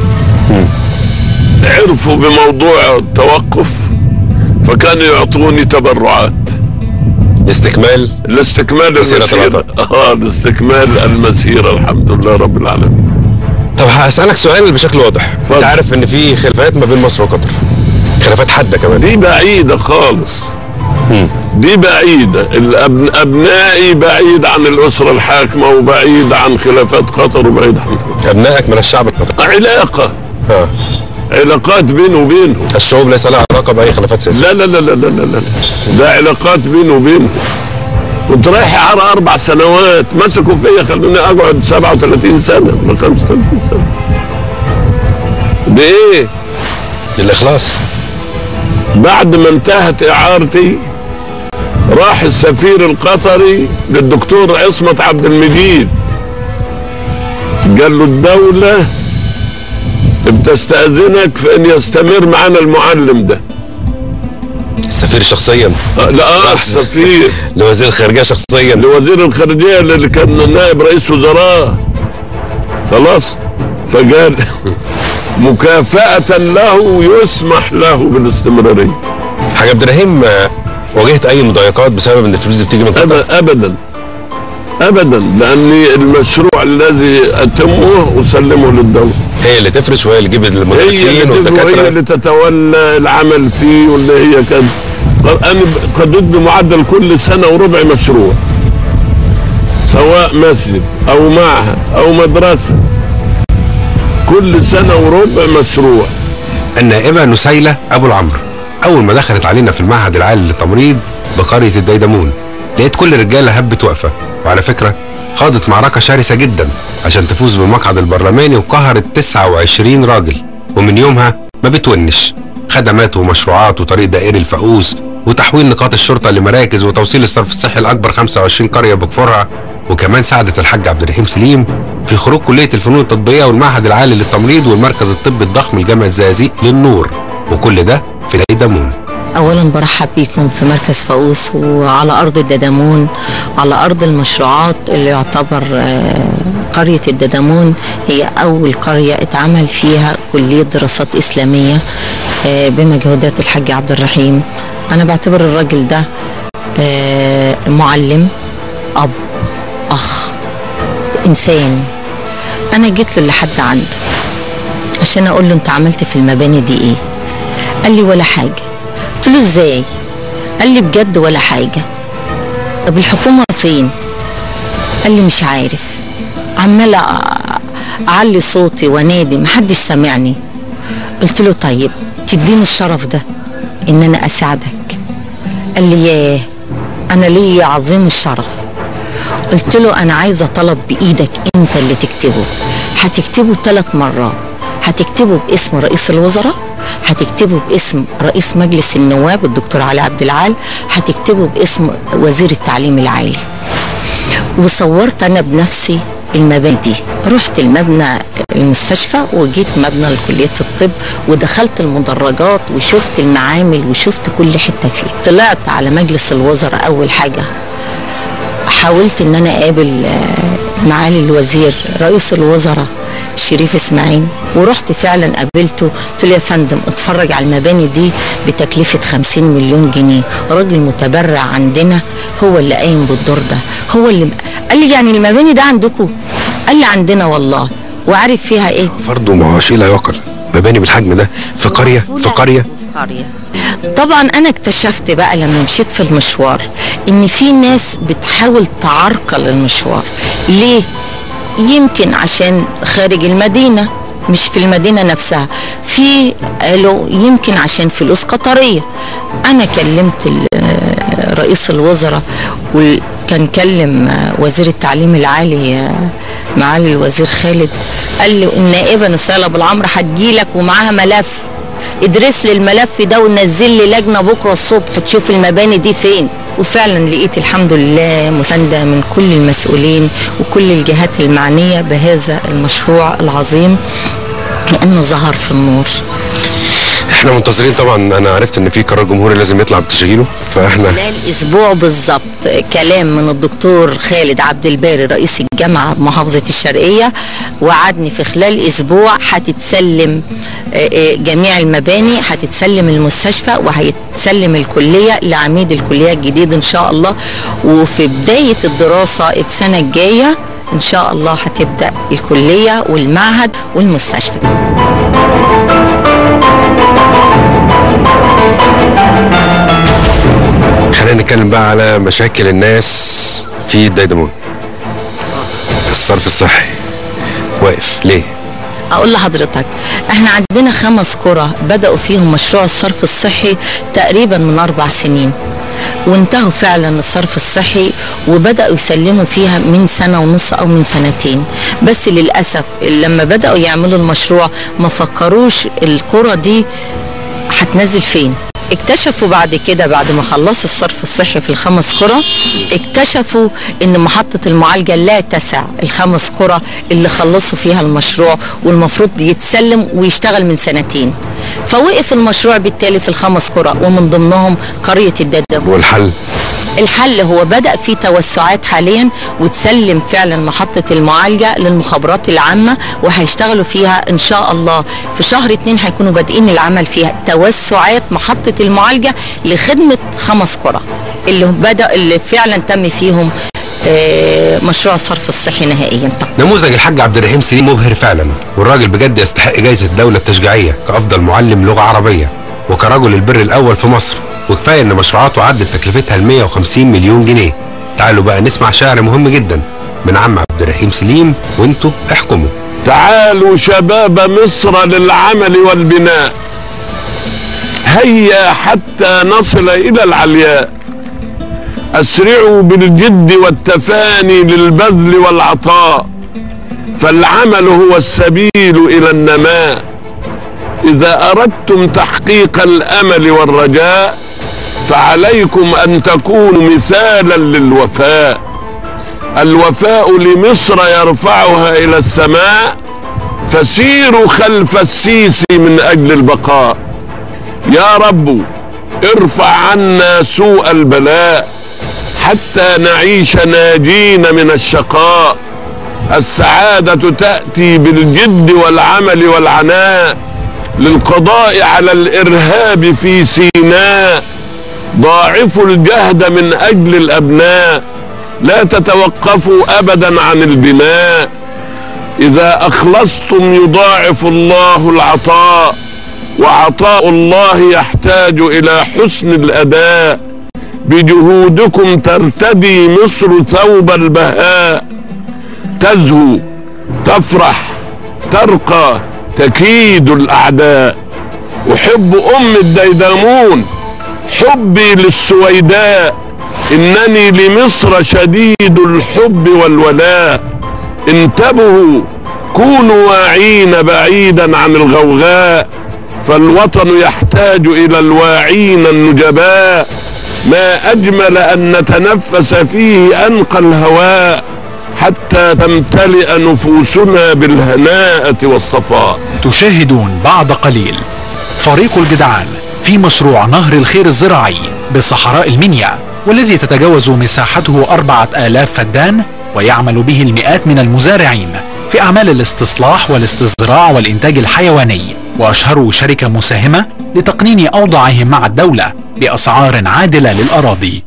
عرفوا بموضوع التوقف فكانوا يعطوني تبرعات لاستكمال لاستكمال مسيرة المسيرة العطاء. اه لاستكمال المسيرة الحمد لله رب العالمين طب هسألك سؤال بشكل واضح اتفضل. انت عارف ان في خلافات ما بين مصر وقطر خلافات حادة كمان دي بعيدة خالص دي بعيدة الأبن... أبنائي بعيد عن الأسرة الحاكمة وبعيد عن خلافات قطر وبعيد عن ابنائك من الشعب القطري علاقة اه علاقات بينه وبينهم الشعوب ليس لها علاقة بأي خلافات سياسية لا لا لا لا لا لا لا ده علاقات بينه وبينه كنت رايح عرى اربع سنوات مسكوا فيا خلوني اقعد 37 سنه ولا 35 سنه بايه؟ الإخلاص بعد ما انتهت اعارتي راح السفير القطري للدكتور عصمت عبد المجيد قال له الدولة بتستأذنك في ان يستمر معنا المعلم ده السفير شخصيا آه، لا آه السفير لوزير الخارجية شخصيا لوزير الخارجية اللي كان نائب رئيس وزراء خلاص فقال مكافأة له يسمح له بالاستمرارية حاج عبد الرحيم آه، واجهت أي مضايقات بسبب إن الفلوس دي بتيجي من قطر؟ أب- أبدا أبدا لأني المشروع الذي أتمه أسلمه للدولة هي اللي تفرش وهي اللي تجيب هي المدرسين اللي تبقى- وهي والدكاترة اللي تتولى العمل فيه واللي هي كان أنا قدرت بمعدل كل سنة وربع مشروع سواء مسجد أو معهد أو مدرسة كل سنة وربع مشروع النائبة نسيلة أبو العمرو أول ما دخلت علينا في المعهد العالي للتمريض بقرية الديدمون لقيت كل الرجالة هبت واقفة وعلى فكرة خاضت معركة شرسة جدا عشان تفوز بالمقعد البرلماني وقهرت 29 راجل ومن يومها ما بتونش خدمات ومشروعات وطريق دائري الفقوس وتحويل نقاط الشرطة لمراكز وتوصيل الصرف الصحي لأكبر 25 قرية بكفرها وكمان ساعدت الحاج عبد الرحيم سليم في خروج كلية الفنون التطبيقية والمعهد العالي للتمريض والمركز الطبي الضخم لجامعة الزقازيق للنور وكل ده في ديدمون اولا برحب بيكم في مركز فاقوس وعلى ارض الددمون على ارض المشروعات اللي يعتبر آه، قريه الددمون هي اول قريه اتعمل فيها كليه دراسات اسلاميه آه، بمجهودات الحاج عبد الرحيم انا بعتبر الراجل ده آه، معلم اب اخ انسان انا جيت له لحد عنده عشان اقول له انت عملت في المباني دي ايه قال لي ولا حاجه قلت له ازاي قال لي بجد ولا حاجه طب الحكومه فين قال لي مش عارف عماله أ- اعلي صوتي وانادي محدش سامعني قلت له طيب تديني الشرف ده ان انا اساعدك قال لي ياه انا ليا عظيم الشرف قلت له انا عايزه طلب بايدك انت اللي تكتبه هتكتبه ثلاث مرات هتكتبه باسم رئيس الوزراء هتكتبه باسم رئيس مجلس النواب الدكتور علي عبد العال هتكتبه باسم وزير التعليم العالي وصورت انا بنفسي المباني دي رحت المبنى المستشفى وجيت مبنى لكلية الطب ودخلت المدرجات وشفت المعامل وشفت كل حتة فيه طلعت على مجلس الوزراء أول حاجة حاولت ان انا اقابل آه، معالي الوزير رئيس الوزراء شريف اسماعيل ورحت فعلا قابلته قلت له يا فندم اتفرج على المباني دي بتكلفة 50 مليون جنيه راجل متبرع عندنا هو اللي قايم بالدور ده هو اللي قال لي يعني المباني ده عندكم قال لي عندنا والله وعارف فيها ايه فرض وما شيء لا يعقل مباني بالحجم ده في قرية في قرية طبعا انا اكتشفت بقى لما مشيت في المشوار ان في ناس بتحاول تعرقل المشوار ليه يمكن عشان خارج المدينة مش في المدينة نفسها في قالوا يمكن عشان فلوس قطرية أنا كلمت ال- آه، رئيس الوزراء وكان كلم آه، وزير التعليم العالي آه، معالي الوزير خالد قال له النائبة نسالة بالعمر هتجيلك ومعاها ملف ادرس لي الملف ده ونزل لي لجنه بكره الصبح تشوف المباني دي فين وفعلا لقيت الحمد لله مسانده من كل المسؤولين وكل الجهات المعنيه بهذا المشروع العظيم لانه ظهر في النور احنا منتظرين طبعا انا عرفت ان في قرار جمهوري لازم يطلع بتشغيله فاحنا خلال اسبوع بالظبط كلام من الدكتور خالد عبد الباري رئيس الجامعه بمحافظه الشرقيه وعدني في خلال اسبوع هتتسلم آه، آه، جميع المباني هتتسلم المستشفى وهيتسلم الكليه لعميد الكليه الجديد ان شاء الله وفي بدايه الدراسه السنه الجايه ان شاء الله هتبدا الكليه والمعهد والمستشفى خلينا نتكلم بقى على مشاكل الناس في الديدمون الصرف الصحي واقف ليه اقول لحضرتك احنا عندنا خمس قرى بداوا فيهم مشروع الصرف الصحي تقريبا من اربع سنين وانتهوا فعلا الصرف الصحي وبداوا يسلموا فيها من سنه ونص او من سنتين بس للاسف لما بداوا يعملوا المشروع ما فكروش القرى دي هتنزل فين اكتشفوا بعد كده بعد ما خلصوا الصرف الصحي في الخمس قرى اكتشفوا ان محطة المعالجة لا تسع الخمس قرى اللي خلصوا فيها المشروع والمفروض يتسلم ويشتغل من سنتين فوقف المشروع بالتالي في الخمس قرى ومن ضمنهم قرية الددب والحل الحل هو بدأ في توسعات حاليا وتسلم فعلا محطة المعالجة للمخابرات العامة وهيشتغلوا فيها إن شاء الله في شهر اتنين هيكونوا بادئين العمل فيها توسعات محطة المعالجة لخدمة خمس قرى اللي بدأ اللي فعلا تم فيهم آه، مشروع الصرف الصحي نهائيا نموذج الحاج عبد الرحيم سليم مبهر فعلا والراجل بجد يستحق جائزة الدولة التشجيعية كأفضل معلم لغة عربية وكرجل البر الأول في مصر وكفاية إن مشروعاته عدت تكلفتها ل 150 مليون جنيه تعالوا بقى نسمع شعر مهم جدا من عم عبد الرحيم سليم وانتوا احكموا تعالوا شباب مصر للعمل والبناء هيا حتى نصل إلى العلياء أسرعوا بالجد والتفاني للبذل والعطاء فالعمل هو السبيل إلى النماء إذا أردتم تحقيق الأمل والرجاء فعليكم أن تكونوا مثالا للوفاء الوفاء لمصر يرفعها إلى السماء فسيروا خلف السيسي من أجل البقاء يا رب ارفع عنا سوء البلاء حتى نعيش ناجين من الشقاء السعادة تأتي بالجد والعمل والعناء للقضاء على الإرهاب في سيناء ضاعفوا الجهد من أجل الأبناء لا تتوقفوا أبدا عن البناء إذا أخلصتم يضاعف الله العطاء وعطاء الله يحتاج إلى حسن الأداء بجهودكم ترتدي مصر ثوب البهاء تزهو تفرح ترقى تكيد الأعداء أحب أم الديدامون حبي للسويداء إنني لمصر شديد الحب والولاء انتبهوا كونوا واعين بعيدا عن الغوغاء فالوطن يحتاج إلى الواعين النجباء ما أجمل أن نتنفس فيه أنقى الهواء حتى تمتلئ نفوسنا بالهناءة والصفاء تشاهدون بعد قليل فريق الجدعان في مشروع نهر الخير الزراعي بصحراء المنيا والذي تتجاوز مساحته أربعة آلاف فدان ويعمل به المئات من المزارعين في أعمال الاستصلاح والاستصدراع والإنتاج الحيواني وأشهروا شركة مساهمة لتقنين أوضاعهم مع الدولة بأسعار عادلة للأراضي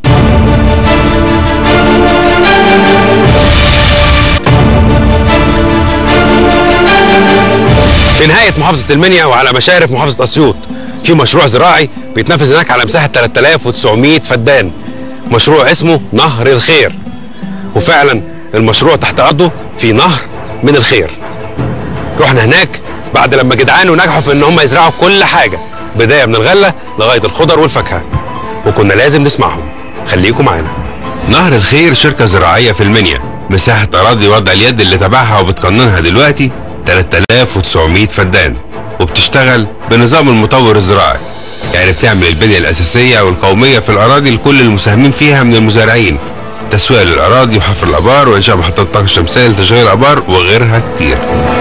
في نهاية محافظة المنيا وعلى مشارف محافظة أسيوط في مشروع زراعي بيتنفذ هناك على مساحة 3900 فدان مشروع اسمه نهر الخير وفعلا المشروع تحت أرضه في نهر من الخير رحنا هناك بعد لما جدعان نجحوا في ان هم يزرعوا كل حاجة بداية من الغلة لغاية الخضر والفاكهة وكنا لازم نسمعهم خليكم معانا نهر الخير شركة زراعية في المنيا مساحة أراضي وضع اليد اللي تبعها وبتقننها دلوقتي 3900 فدان وبتشتغل بنظام المطور الزراعي يعني بتعمل البنية الأساسية والقومية في الأراضي لكل المساهمين فيها من المزارعين تسوية للأراضي وحفر الآبار وإنشاء محطات طاقة شمسية لتشغيل الآبار وغيرها كتير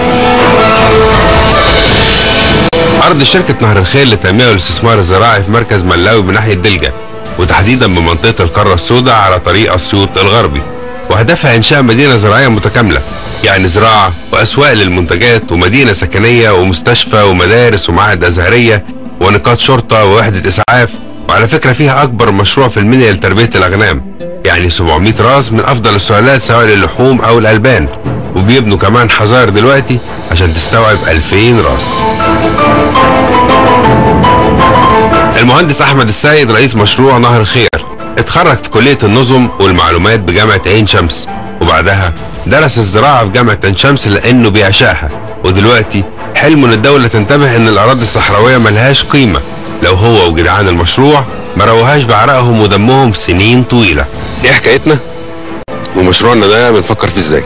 أرض شركة نهر الخيل للتنمية والاستثمار الزراعي في مركز ملاوي بناحية دلجة وتحديدا بمنطقة القارة السوداء على طريق أسيوط الغربي وهدفها إنشاء مدينة زراعية متكاملة يعني زراعة وأسواق للمنتجات ومدينة سكنية ومستشفى ومدارس ومعاهد أزهرية ونقاط شرطة ووحدة إسعاف وعلى فكرة فيها أكبر مشروع في المنيا لتربية الأغنام يعني 700 راس من أفضل السلالات سواء للحوم أو الألبان وبيبنوا كمان حظائر دلوقتي عشان تستوعب 2000 راس المهندس أحمد السيد رئيس مشروع نهر الخير اتخرج في كلية النظم والمعلومات بجامعة عين شمس وبعدها درس الزراعة في جامعة عين شمس لأنه بيعشقها ودلوقتي حلمه ان الدولة تنتبه ان الأراضي الصحراوية ملهاش قيمة لو هو وجدعان المشروع ما روهاش بعرقهم ودمهم سنين طويلة دي حكايتنا ومشروعنا ده بنفكر فيه ازاي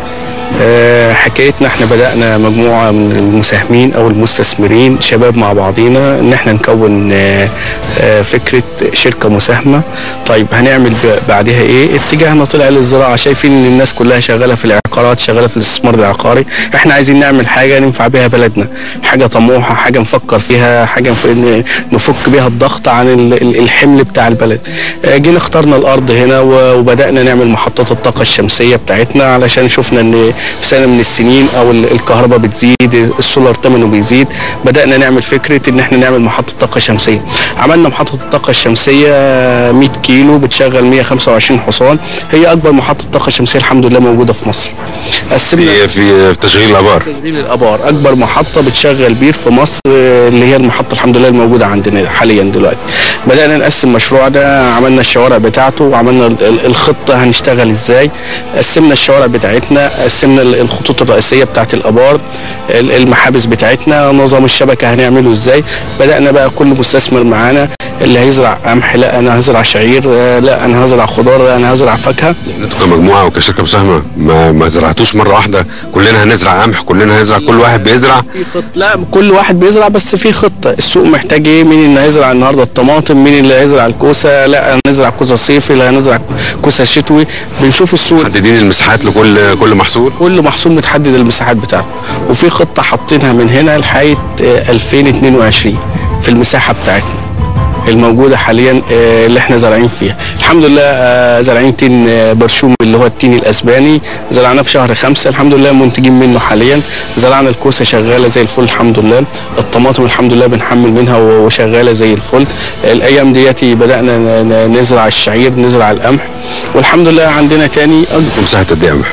آه، حكايتنا احنا بدأنا مجموعة من المساهمين او المستثمرين شباب مع بعضينا ان احنا نكون آه، آه، فكرة شركة مساهمة طيب هنعمل ب- بعدها ايه اتجاهنا طلع للزراعة شايفين ان الناس كلها شغالة في العقارات شغالة في الاستثمار العقاري احنا عايزين نعمل حاجة ننفع بيها بلدنا حاجة طموحة حاجة نفكر فيها حاجة نف- ن- نفك بيها الضغط عن ال- ال- الحمل بتاع البلد آه، جينا اخترنا الارض هنا و- وبدأنا نعمل محطات الطاقة الشمسية بتاعتنا علشان شفنا ان في سنه من السنين او ال- الكهرباء بتزيد السولار ثمنه بيزيد بدانا نعمل فكره ان احنا نعمل محطه طاقه شمسيه عملنا محطه الطاقه الشمسيه 100 كيلو بتشغل 125 حصان هي اكبر محطه طاقه شمسيه الحمد لله موجوده في مصر قسمنا في في تشغيل الآبار تشغيل الابار اكبر محطه بتشغل بير في مصر آه، اللي هي المحطه الحمد لله الموجوده عندنا حاليا دلوقتي بدانا نقسم المشروع ده عملنا الشوارع بتاعته وعملنا ال- ال- الخطه هنشتغل ازاي قسمنا الشوارع بتاعتنا قسمنا ال- الخطوط الرئيسيه بتاعت الابار ال- المحابس بتاعتنا نظام الشبكه هنعمله ازاي بدانا بقى كل مستثمر معانا اللي هيزرع قمح لا انا هزرع شعير آه، لا انا هزرع خضار لا انا هزرع فاكهه انتوا كمجموعة وكشركة مساهمة ما ما زرعتوش مرة واحدة كلنا هنزرع قمح كلنا هنزرع كل واحد بيزرع في خط لا كل واحد بيزرع بس في خطه السوق محتاج ايه مين اللي هيزرع النهارده الطماطم مين اللي هيزرع الكوسه لا هنزرع كوسه صيفي لا هنزرع كوسه شتوي بنشوف السوق محددين المساحات لكل كل محصول كل محصول متحدد المساحات بتاعته وفي خطه حاطينها من هنا لحد 2022 في المساحه بتاعتنا الموجوده حاليا آه، اللي احنا زارعين فيها الحمد لله آه، زارعين تين آه، برشوم اللي هو التين الاسباني زرعناه في شهر خمسة الحمد لله منتجين منه حاليا زرعنا الكوسه شغاله زي الفل الحمد لله الطماطم الحمد لله بنحمل منها و- وشغاله زي الفل الايام دياتي بدانا ن- ن- نزرع الشعير نزرع القمح والحمد لله عندنا تاني أكبر مساحة قد ايه قمح؟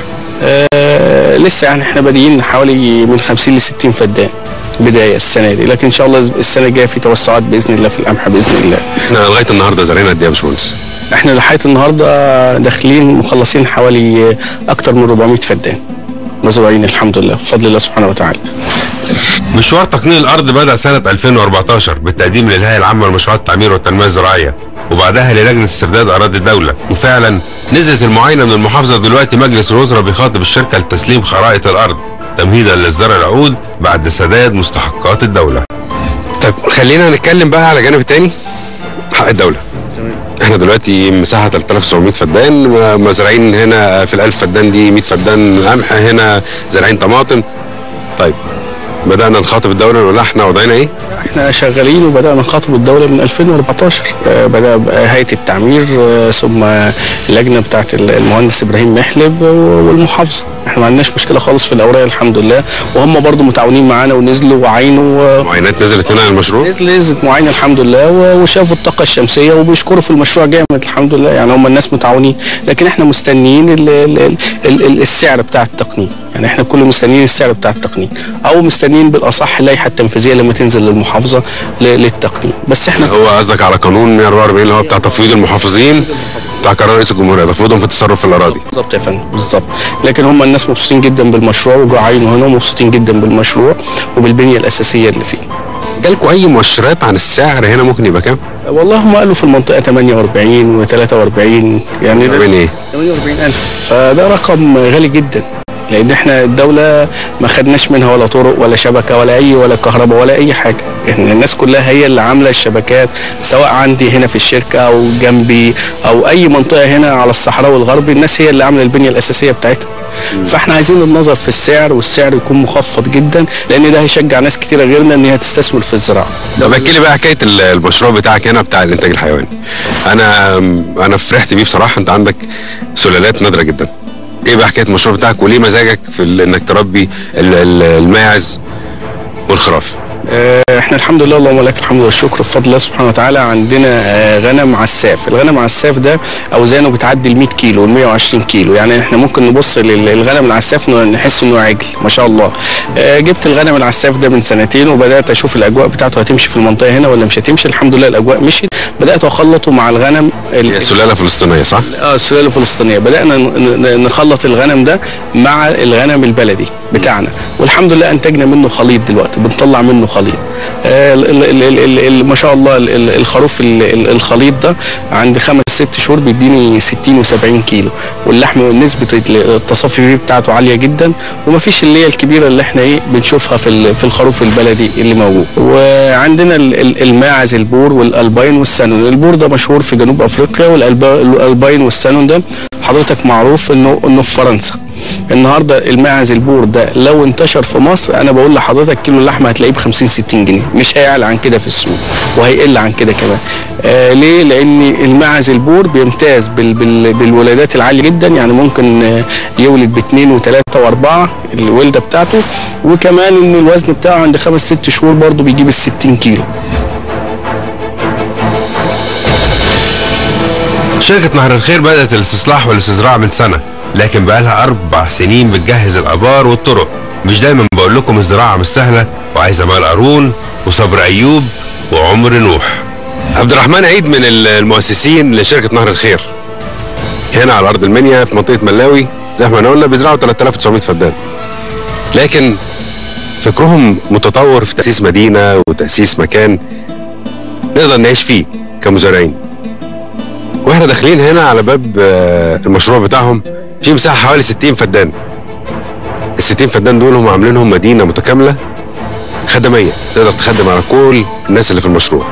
آه لسه يعني احنا بادئين حوالي من 50 ل 60 فدان بدايه السنه دي لكن ان شاء الله السنه الجايه في توسعات باذن الله في القمح باذن الله احنا لغاية النهاردة زارعين قد ايه يا باشمهندس؟ احنا لحد النهارده داخلين مخلصين حوالي اكتر من 400 فدان مزروعين الحمد لله بفضل الله سبحانه وتعالى مشوار تقنين الارض بدا سنه 2014 بالتقديم للهيئه العامه لمشروعات التعمير والتنميه الزراعيه وبعدها للجنه استرداد اراضي الدوله وفعلا نزلت المعاينه من المحافظه دلوقتي مجلس الوزراء بيخاطب الشركه لتسليم خرائط الارض تمهيدا لاصدار العقود بعد سداد مستحقات الدوله. طيب خلينا نتكلم بقى على جانب تاني حق الدوله. احنا دلوقتي مساحه 3700 فدان م- مزارعين هنا في ال 1000 فدان دي 100 فدان قمح هنا زارعين طماطم. طيب بدانا نخاطب الدوله نقول لها احنا وضعنا ايه؟ احنا شغالين وبدانا نخاطب الدوله من 2014 آه، بدا بقى هيئه التعمير آه، ثم اللجنه بتاعت المهندس ابراهيم محلب والمحافظه احنا ما عندناش مشكله خالص في الاوراق الحمد لله وهم برضو متعاونين معانا ونزلوا وعينوا معاينات نزلت هنا على المشروع نزل نزلت معاينه الحمد لله و- وشافوا الطاقه الشمسيه وبيشكروا في المشروع جامد الحمد لله يعني هم الناس متعاونين لكن احنا مستنيين ال ال ال ال ال السعر بتاع التقنين يعني احنا كل مستنيين السعر بتاع التقنين او مستنيين بالاصح اللائحه التنفيذيه لما تنزل للمحافظه ل- للتقنين بس احنا هو قصدك على قانون 144 اللي هو بتاع تفويض المحافظين بتاع قرار رئيس الجمهوريه تفويضهم في التصرف في الاراضي بالظبط يا فندم بالظبط لكن هم الناس مبسوطين جدا بالمشروع وجعانوا هنا ومبسوطين جدا بالمشروع وبالبنيه الاساسيه اللي فيه جالكم اي مؤشرات عن السعر هنا ممكن يبقى كام؟ والله هم قالوا في المنطقه 48 و43 يعني ده- من ايه؟ 48000 فده رقم غالي جدا لان احنا الدوله ما خدناش منها ولا طرق ولا شبكه ولا اي ولا كهرباء ولا اي حاجه احنا الناس كلها هي اللي عامله الشبكات سواء عندي هنا في الشركه او جنبي او اي منطقه هنا على الصحراء والغربي الناس هي اللي عامله البنيه الاساسيه بتاعتها فاحنا عايزين النظر في السعر والسعر يكون مخفض جدا لان ده هيشجع ناس كتيره غيرنا ان هي تستثمر في الزراعه طب احكي لي بقى حكايه ال- المشروع بتاعك هنا بتاع الانتاج الحيواني انا انا فرحت بيه بصراحه انت عندك سلالات نادره جدا ايه بقى حكايه المشروع بتاعك وليه مزاجك في ال- انك تربي ال- ال- الماعز والخراف آه، احنا الحمد لله اللهم لك الحمد والشكر بفضل الله سبحانه وتعالى عندنا آه، غنم عساف الغنم عساف ده اوزانه بتعدي ال 100 كيلو وال 120 كيلو يعني احنا ممكن نبص لل- للغنم العساف ن- نحس انه عجل ما شاء الله آه، جبت الغنم العساف ده من سنتين وبدات اشوف الاجواء بتاعته هتمشي في المنطقه هنا ولا مش هتمشي الحمد لله الاجواء مشيت بدات اخلطه مع الغنم ال- هي سلاله فلسطينيه صح؟ اه السلاله الفلسطينيه بدانا ن- ن- نخلط الغنم ده مع الغنم البلدي بتاعنا والحمد لله انتجنا منه خليط دلوقتي بنطلع منه خليط آه ال- ال- ال- ال- ال- ما شاء الله ال- ال- الخروف ال- ال- الخليط ده عند خمس ست شهور بيديني 60 و70 كيلو واللحم نسبه ال- التصافي فيه بتاعته عاليه جدا ومفيش اللي هي الكبيره اللي احنا ايه بنشوفها في ال- في الخروف البلدي اللي موجود وعندنا ال- ال- الماعز البور والالباين والسانون البور ده مشهور في جنوب افريقيا والالباين والسانون ده حضرتك معروف انه انه في فرنسا النهارده الماعز البور ده لو انتشر في مصر انا بقول لحضرتك كيلو اللحمه هتلاقيه ب 50 60 جنيه مش هيعلى عن كده في السوق وهيقل عن كده كمان آه ليه لان الماعز البور بيمتاز بال بال بالولادات العاليه جدا يعني ممكن آه يولد باثنين وثلاثه واربعه الولده بتاعته وكمان ان الوزن بتاعه عند خمس ست شهور برضه بيجيب ال 60 كيلو شركة نهر الخير بدأت الاستصلاح والاستزراع من سنة لكن بقالها أربع سنين بتجهز الآبار والطرق مش دايما بقول لكم الزراعة مش سهلة وعايزة مال قارون وصبر أيوب وعمر نوح عبد الرحمن عيد من ال- المؤسسين لشركة نهر الخير هنا على أرض المنيا في منطقة ملاوي زي ما احنا قلنا بيزرعوا 3900 فدان لكن فكرهم متطور في تأسيس مدينة وتأسيس مكان نقدر نعيش فيه كمزارعين واحنا داخلين هنا على باب آه، المشروع بتاعهم في مساحه حوالي 60 فدان ال 60 فدان دول هم عاملينهم مدينه متكامله خدميه تقدر تخدم على كل الناس اللي في المشروع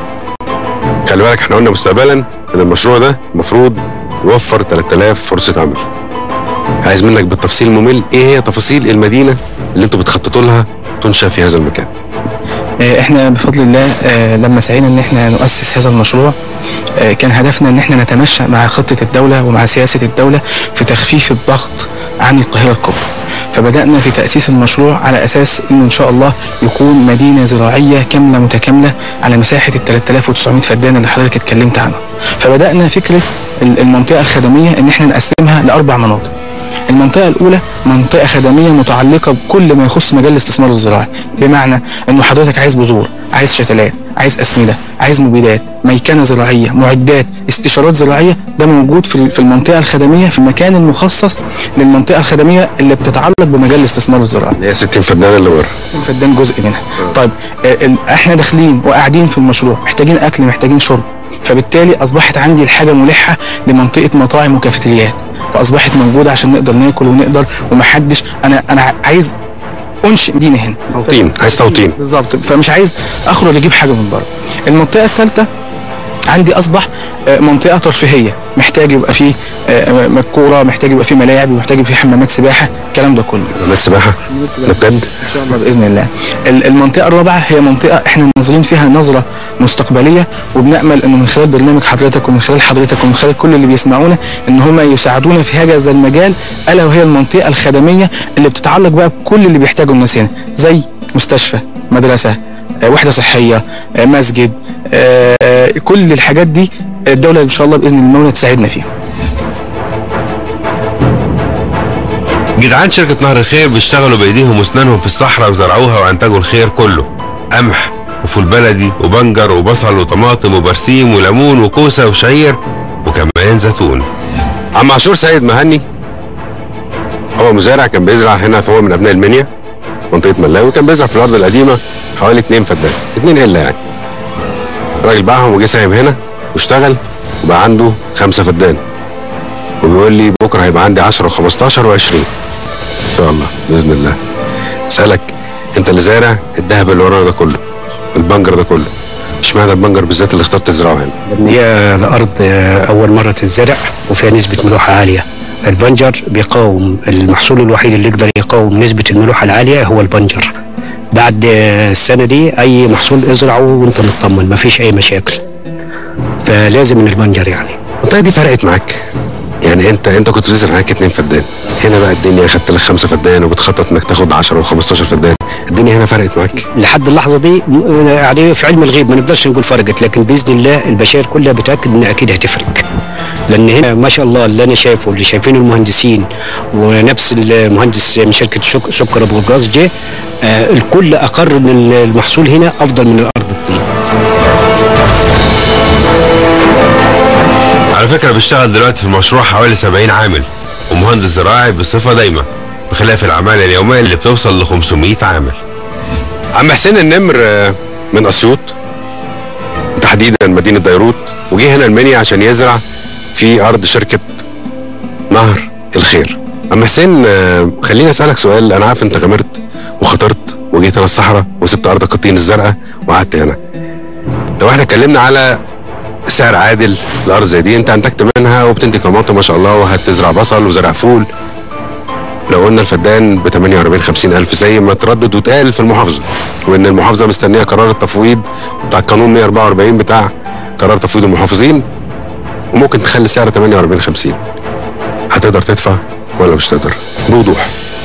خلي بالك احنا قلنا مستقبلا ان المشروع ده المفروض يوفر 3000 فرصه عمل عايز منك بالتفصيل الممل ايه هي تفاصيل المدينه اللي انتوا بتخططوا لها تنشا في هذا المكان آه، احنا بفضل الله آه، لما سعينا ان احنا نؤسس هذا المشروع آه، كان هدفنا ان احنا نتمشى مع خطة الدولة ومع سياسة الدولة في تخفيف الضغط عن القاهرة الكبرى فبدأنا في تأسيس المشروع على أساس إنه إن شاء الله يكون مدينة زراعية كاملة متكاملة على مساحة ال 3900 فدان اللي حضرتك اتكلمت عنها فبدأنا فكرة ال- المنطقة الخدمية إن إحنا نقسمها لأربع مناطق المنطقة الأولى منطقة خدمية متعلقة بكل ما يخص مجال الاستثمار الزراعي بمعنى إنه حضرتك عايز بذور عايز شتلات عايز أسمدة عايز مبيدات ميكنة زراعية معدات استشارات زراعية ده موجود في في المنطقة الخدمية في المكان المخصص للمنطقة الخدمية اللي بتتعلق بمجال الاستثمار الزراعي اللي هي 60 فدان اللي ورا فدان جزء منها طيب آه، ال- احنا داخلين وقاعدين في المشروع محتاجين اكل محتاجين شرب فبالتالي اصبحت عندي الحاجه ملحه لمنطقه مطاعم وكافيتريات فاصبحت موجوده عشان نقدر ناكل ونقدر ومحدش انا انا عايز انشئ مدينه هنا توطين عايز توطين بالظبط فمش عايز اخرج اجيب حاجه من بره المنطقه الثالثه عندي اصبح آه، منطقه ترفيهيه محتاج يبقى فيه آه، م- كوره محتاج يبقى فيه ملاعب محتاج يبقى فيه حمامات سباحه الكلام ده كله حمامات سباحه ده بجد ان شاء الله باذن الله ال- المنطقه الرابعه هي منطقه احنا ناظرين فيها نظره مستقبليه وبنامل انه من خلال برنامج حضرتك ومن خلال حضرتك ومن خلال كل اللي بيسمعونا ان هم يساعدونا في هذا المجال الا وهي المنطقه الخدميه اللي بتتعلق بقى بكل اللي بيحتاجه الناس هنا زي مستشفى مدرسه آه، وحده صحيه آه، مسجد آه، آه، كل الحاجات دي الدوله ان شاء الله باذن المولى تساعدنا فيها جدعان شركة نهر الخير بيشتغلوا بإيديهم وأسنانهم في الصحراء وزرعوها وأنتجوا الخير كله قمح وفول بلدي وبنجر وبصل وطماطم وبرسيم وليمون وكوسة وشعير وكمان زيتون عم عاشور سيد مهني هو مزارع كان بيزرع هنا فهو من أبناء المنيا منطقة ملاوي كان بيزرع في الأرض القديمة حوالي اتنين فدان اتنين إلا يعني الراجل باعهم وجه ساهم هنا واشتغل وبقى عنده خمسة فدان وبيقول لي بكرة هيبقى عندي 10 و15 و20 شاء الله باذن الله اسالك انت اللي زارع الذهب اللي ورانا ده كله البنجر ده كله اشمعنى البنجر بالذات اللي اخترت تزرعه هنا لأن هي الأرض آه، أول مرة تتزرع وفيها نسبة ملوحة عالية البنجر بيقاوم المحصول الوحيد اللي يقدر يقاوم نسبة الملوحة العالية هو البنجر بعد آه، السنة دي أي محصول ازرعه وأنت مطمن مفيش أي مشاكل فلازم من البنجر يعني المنطقه دي فرقت معاك يعني انت انت كنت بتزرع هناك اتنين فدان هنا بقى الدنيا خدت لك خمسه فدان وبتخطط انك تاخد 10 و15 فدان الدنيا هنا فرقت معاك لحد اللحظة دي م- يعني في علم الغيب ما نقدرش نقول فرقت لكن بإذن الله البشائر كلها بتأكد إن أكيد هتفرق لأن هنا ما شاء الله اللي أنا شايفه اللي شايفينه المهندسين ونفس المهندس من شركة شك- سكر أبو الجاز جه آه، الكل أقر إن المحصول هنا أفضل من الأرض الطين على فكره بيشتغل دلوقتي في المشروع حوالي 70 عامل ومهندس زراعي بصفه دايمه بخلاف الاعمال اليوميه اللي بتوصل ل 500 عامل عم حسين النمر آه، من اسيوط تحديدا مدينه ديروت وجه هنا المنيا عشان يزرع في ارض شركه نهر الخير عم حسين آه، خليني اسالك سؤال انا عارف انت غامرت وخطرت وجيت هنا الصحراء وسبت ارضك الطين الزرقاء وقعدت هنا لو احنا اتكلمنا على سعر عادل الارض زي دي انت انتجت منها وبتنتج طماطم ما شاء الله وهتزرع بصل وزرع فول لو قلنا الفدان ب 48 50 الف زي ما تردد واتقال في المحافظه وان المحافظه مستنيه قرار التفويض بتاع القانون 144 بتاع قرار تفويض المحافظين وممكن تخلي السعر 48 50 هتقدر تدفع ولا مش تقدر بوضوح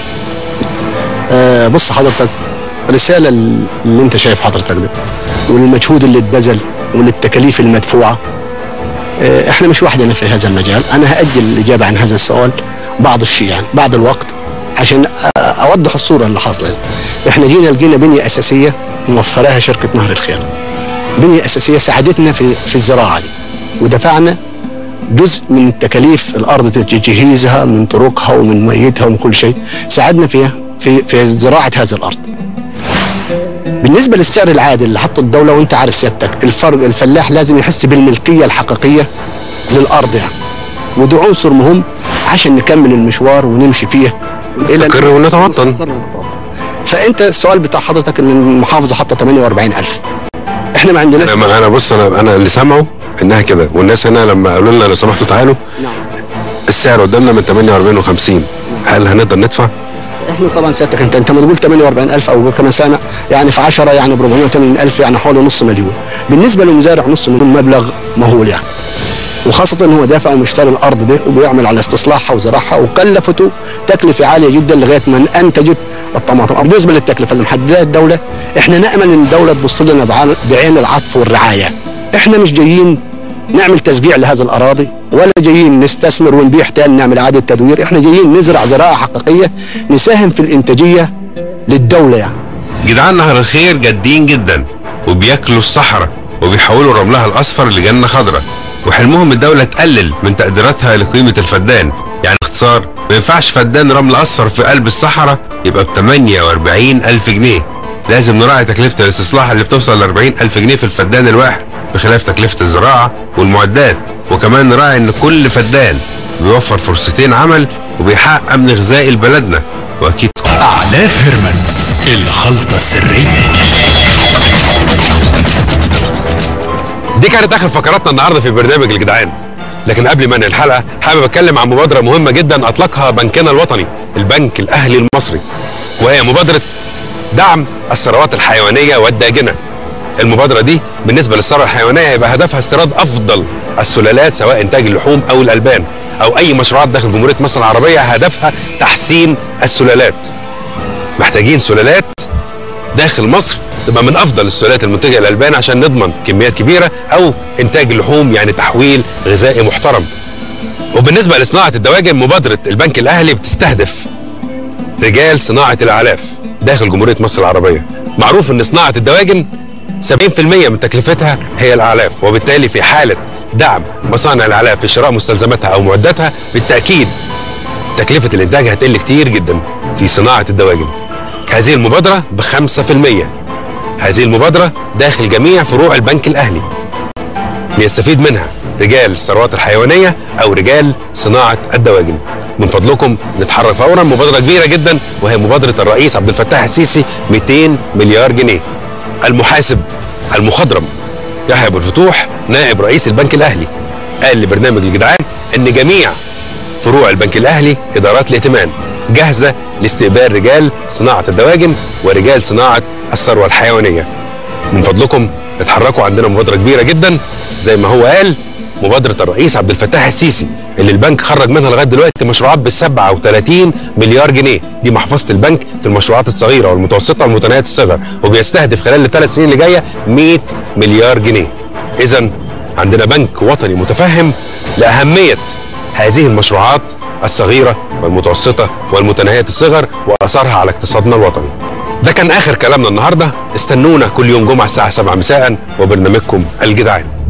آه بص حضرتك رسالة اللي انت شايف حضرتك ده والمجهود اللي اتبذل وللتكاليف المدفوعة آه احنا مش وحدنا في هذا المجال انا هأجل الإجابة عن هذا السؤال بعض الشيء يعني بعض الوقت عشان آه، اوضح الصورة اللي حاصلة هنا. احنا جينا لقينا بنية اساسية موفراها شركة نهر الخير بنية اساسية ساعدتنا في في الزراعة دي ودفعنا جزء من تكاليف الارض تجهيزها من طرقها ومن ميتها ومن كل شيء ساعدنا فيها في في زراعه هذه الارض. بالنسبه للسعر العادل اللي حطه الدوله وانت عارف سيادتك الفرق الفلاح لازم يحس بالملكيه الحقيقيه للارض يعني. وده عنصر مهم عشان نكمل المشوار ونمشي فيه نستقر ونتوطن فانت السؤال بتاع حضرتك ان المحافظه حاطه 48000 احنا ما عندناش انا انا بص انا انا اللي سامعه انها كده والناس هنا لما قالوا لنا لو سمحتوا تعالوا السعر قدامنا من 48 و50 هل هنقدر ندفع؟ احنا طبعا سيادتك انت انت ما تقول 48000 او كما سامع يعني في 10 يعني ب 480000 يعني حوالي نص مليون بالنسبه للمزارع نص مليون مبلغ مهول يعني وخاصة ان هو دافع ومشتري الارض دي وبيعمل على استصلاحها وزراعها وكلفته تكلفة عالية جدا لغاية ما انتجت الطماطم بالنسبة للتكلفة اللي محددها الدولة احنا نأمل ان الدولة تبص لنا بعين- بعين العطف والرعاية احنا مش جايين نعمل تشجيع لهذه الاراضي ولا جايين نستثمر ونبيع تاني نعمل اعاده تدوير احنا جايين نزرع زراعه حقيقيه نساهم في الانتاجيه للدوله يعني جدعان نهر الخير جادين جدا وبياكلوا الصحراء وبيحولوا رملها الاصفر لجنه خضراء وحلمهم الدوله تقلل من تقديراتها لقيمه الفدان يعني باختصار ما ينفعش فدان رمل اصفر في قلب الصحراء يبقى ب 48 الف جنيه لازم نراعي تكلفه الاستصلاح اللي بتوصل ل 40 الف جنيه في الفدان الواحد بخلاف تكلفه الزراعه والمعدات وكمان نراعي ان كل فدان بيوفر فرصتين عمل وبيحقق امن غذائي لبلدنا واكيد أعلاف هرمان الخلطة السرية دي كانت اخر فقراتنا النهارده في برنامج الجدعان لكن قبل ما انهي الحلقه حابب اتكلم عن مبادره مهمه جدا اطلقها بنكنا الوطني البنك الاهلي المصري وهي مبادره دعم الثروات الحيوانيه والداجنه المبادره دي بالنسبه للثروه الحيوانيه هيبقى هدفها استيراد افضل السلالات سواء انتاج اللحوم او الالبان او اي مشروعات داخل جمهوريه مصر العربيه هدفها تحسين السلالات محتاجين سلالات داخل مصر تبقى من افضل السلالات المنتجه الالبان عشان نضمن كميات كبيره او انتاج اللحوم يعني تحويل غذائي محترم. وبالنسبه لصناعه الدواجن مبادره البنك الاهلي بتستهدف رجال صناعه الاعلاف داخل جمهوريه مصر العربيه. معروف ان صناعه الدواجن 70% من تكلفتها هي الاعلاف وبالتالي في حاله دعم مصانع الاعلاف في شراء مستلزماتها او معداتها بالتاكيد تكلفه الانتاج هتقل كتير جدا في صناعه الدواجن. هذه المبادره ب 5% هذه المبادرة داخل جميع فروع البنك الأهلي ليستفيد منها رجال الثروات الحيوانية أو رجال صناعة الدواجن من فضلكم نتحرك فورا مبادره كبيره جدا وهي مبادره الرئيس عبد الفتاح السيسي 200 مليار جنيه المحاسب المخضرم يحيى ابو الفتوح نائب رئيس البنك الاهلي قال لبرنامج الجدعان ان جميع فروع البنك الاهلي ادارات الائتمان جاهزه لاستقبال رجال صناعه الدواجن ورجال صناعه الثروه الحيوانيه من فضلكم اتحركوا عندنا مبادره كبيره جدا زي ما هو قال مبادره الرئيس عبد الفتاح السيسي اللي البنك خرج منها لغايه دلوقتي مشروعات ب 37 مليار جنيه دي محفظه البنك في المشروعات الصغيره والمتوسطه والمتناهيه الصغر وبيستهدف خلال الثلاث سنين اللي جايه 100 مليار جنيه اذا عندنا بنك وطني متفهم لاهميه هذه المشروعات الصغيره والمتوسطه والمتناهيه الصغر واثرها على اقتصادنا الوطني ده كان اخر كلامنا النهارده استنونا كل يوم جمعه الساعه 7 مساء وبرنامجكم الجدعان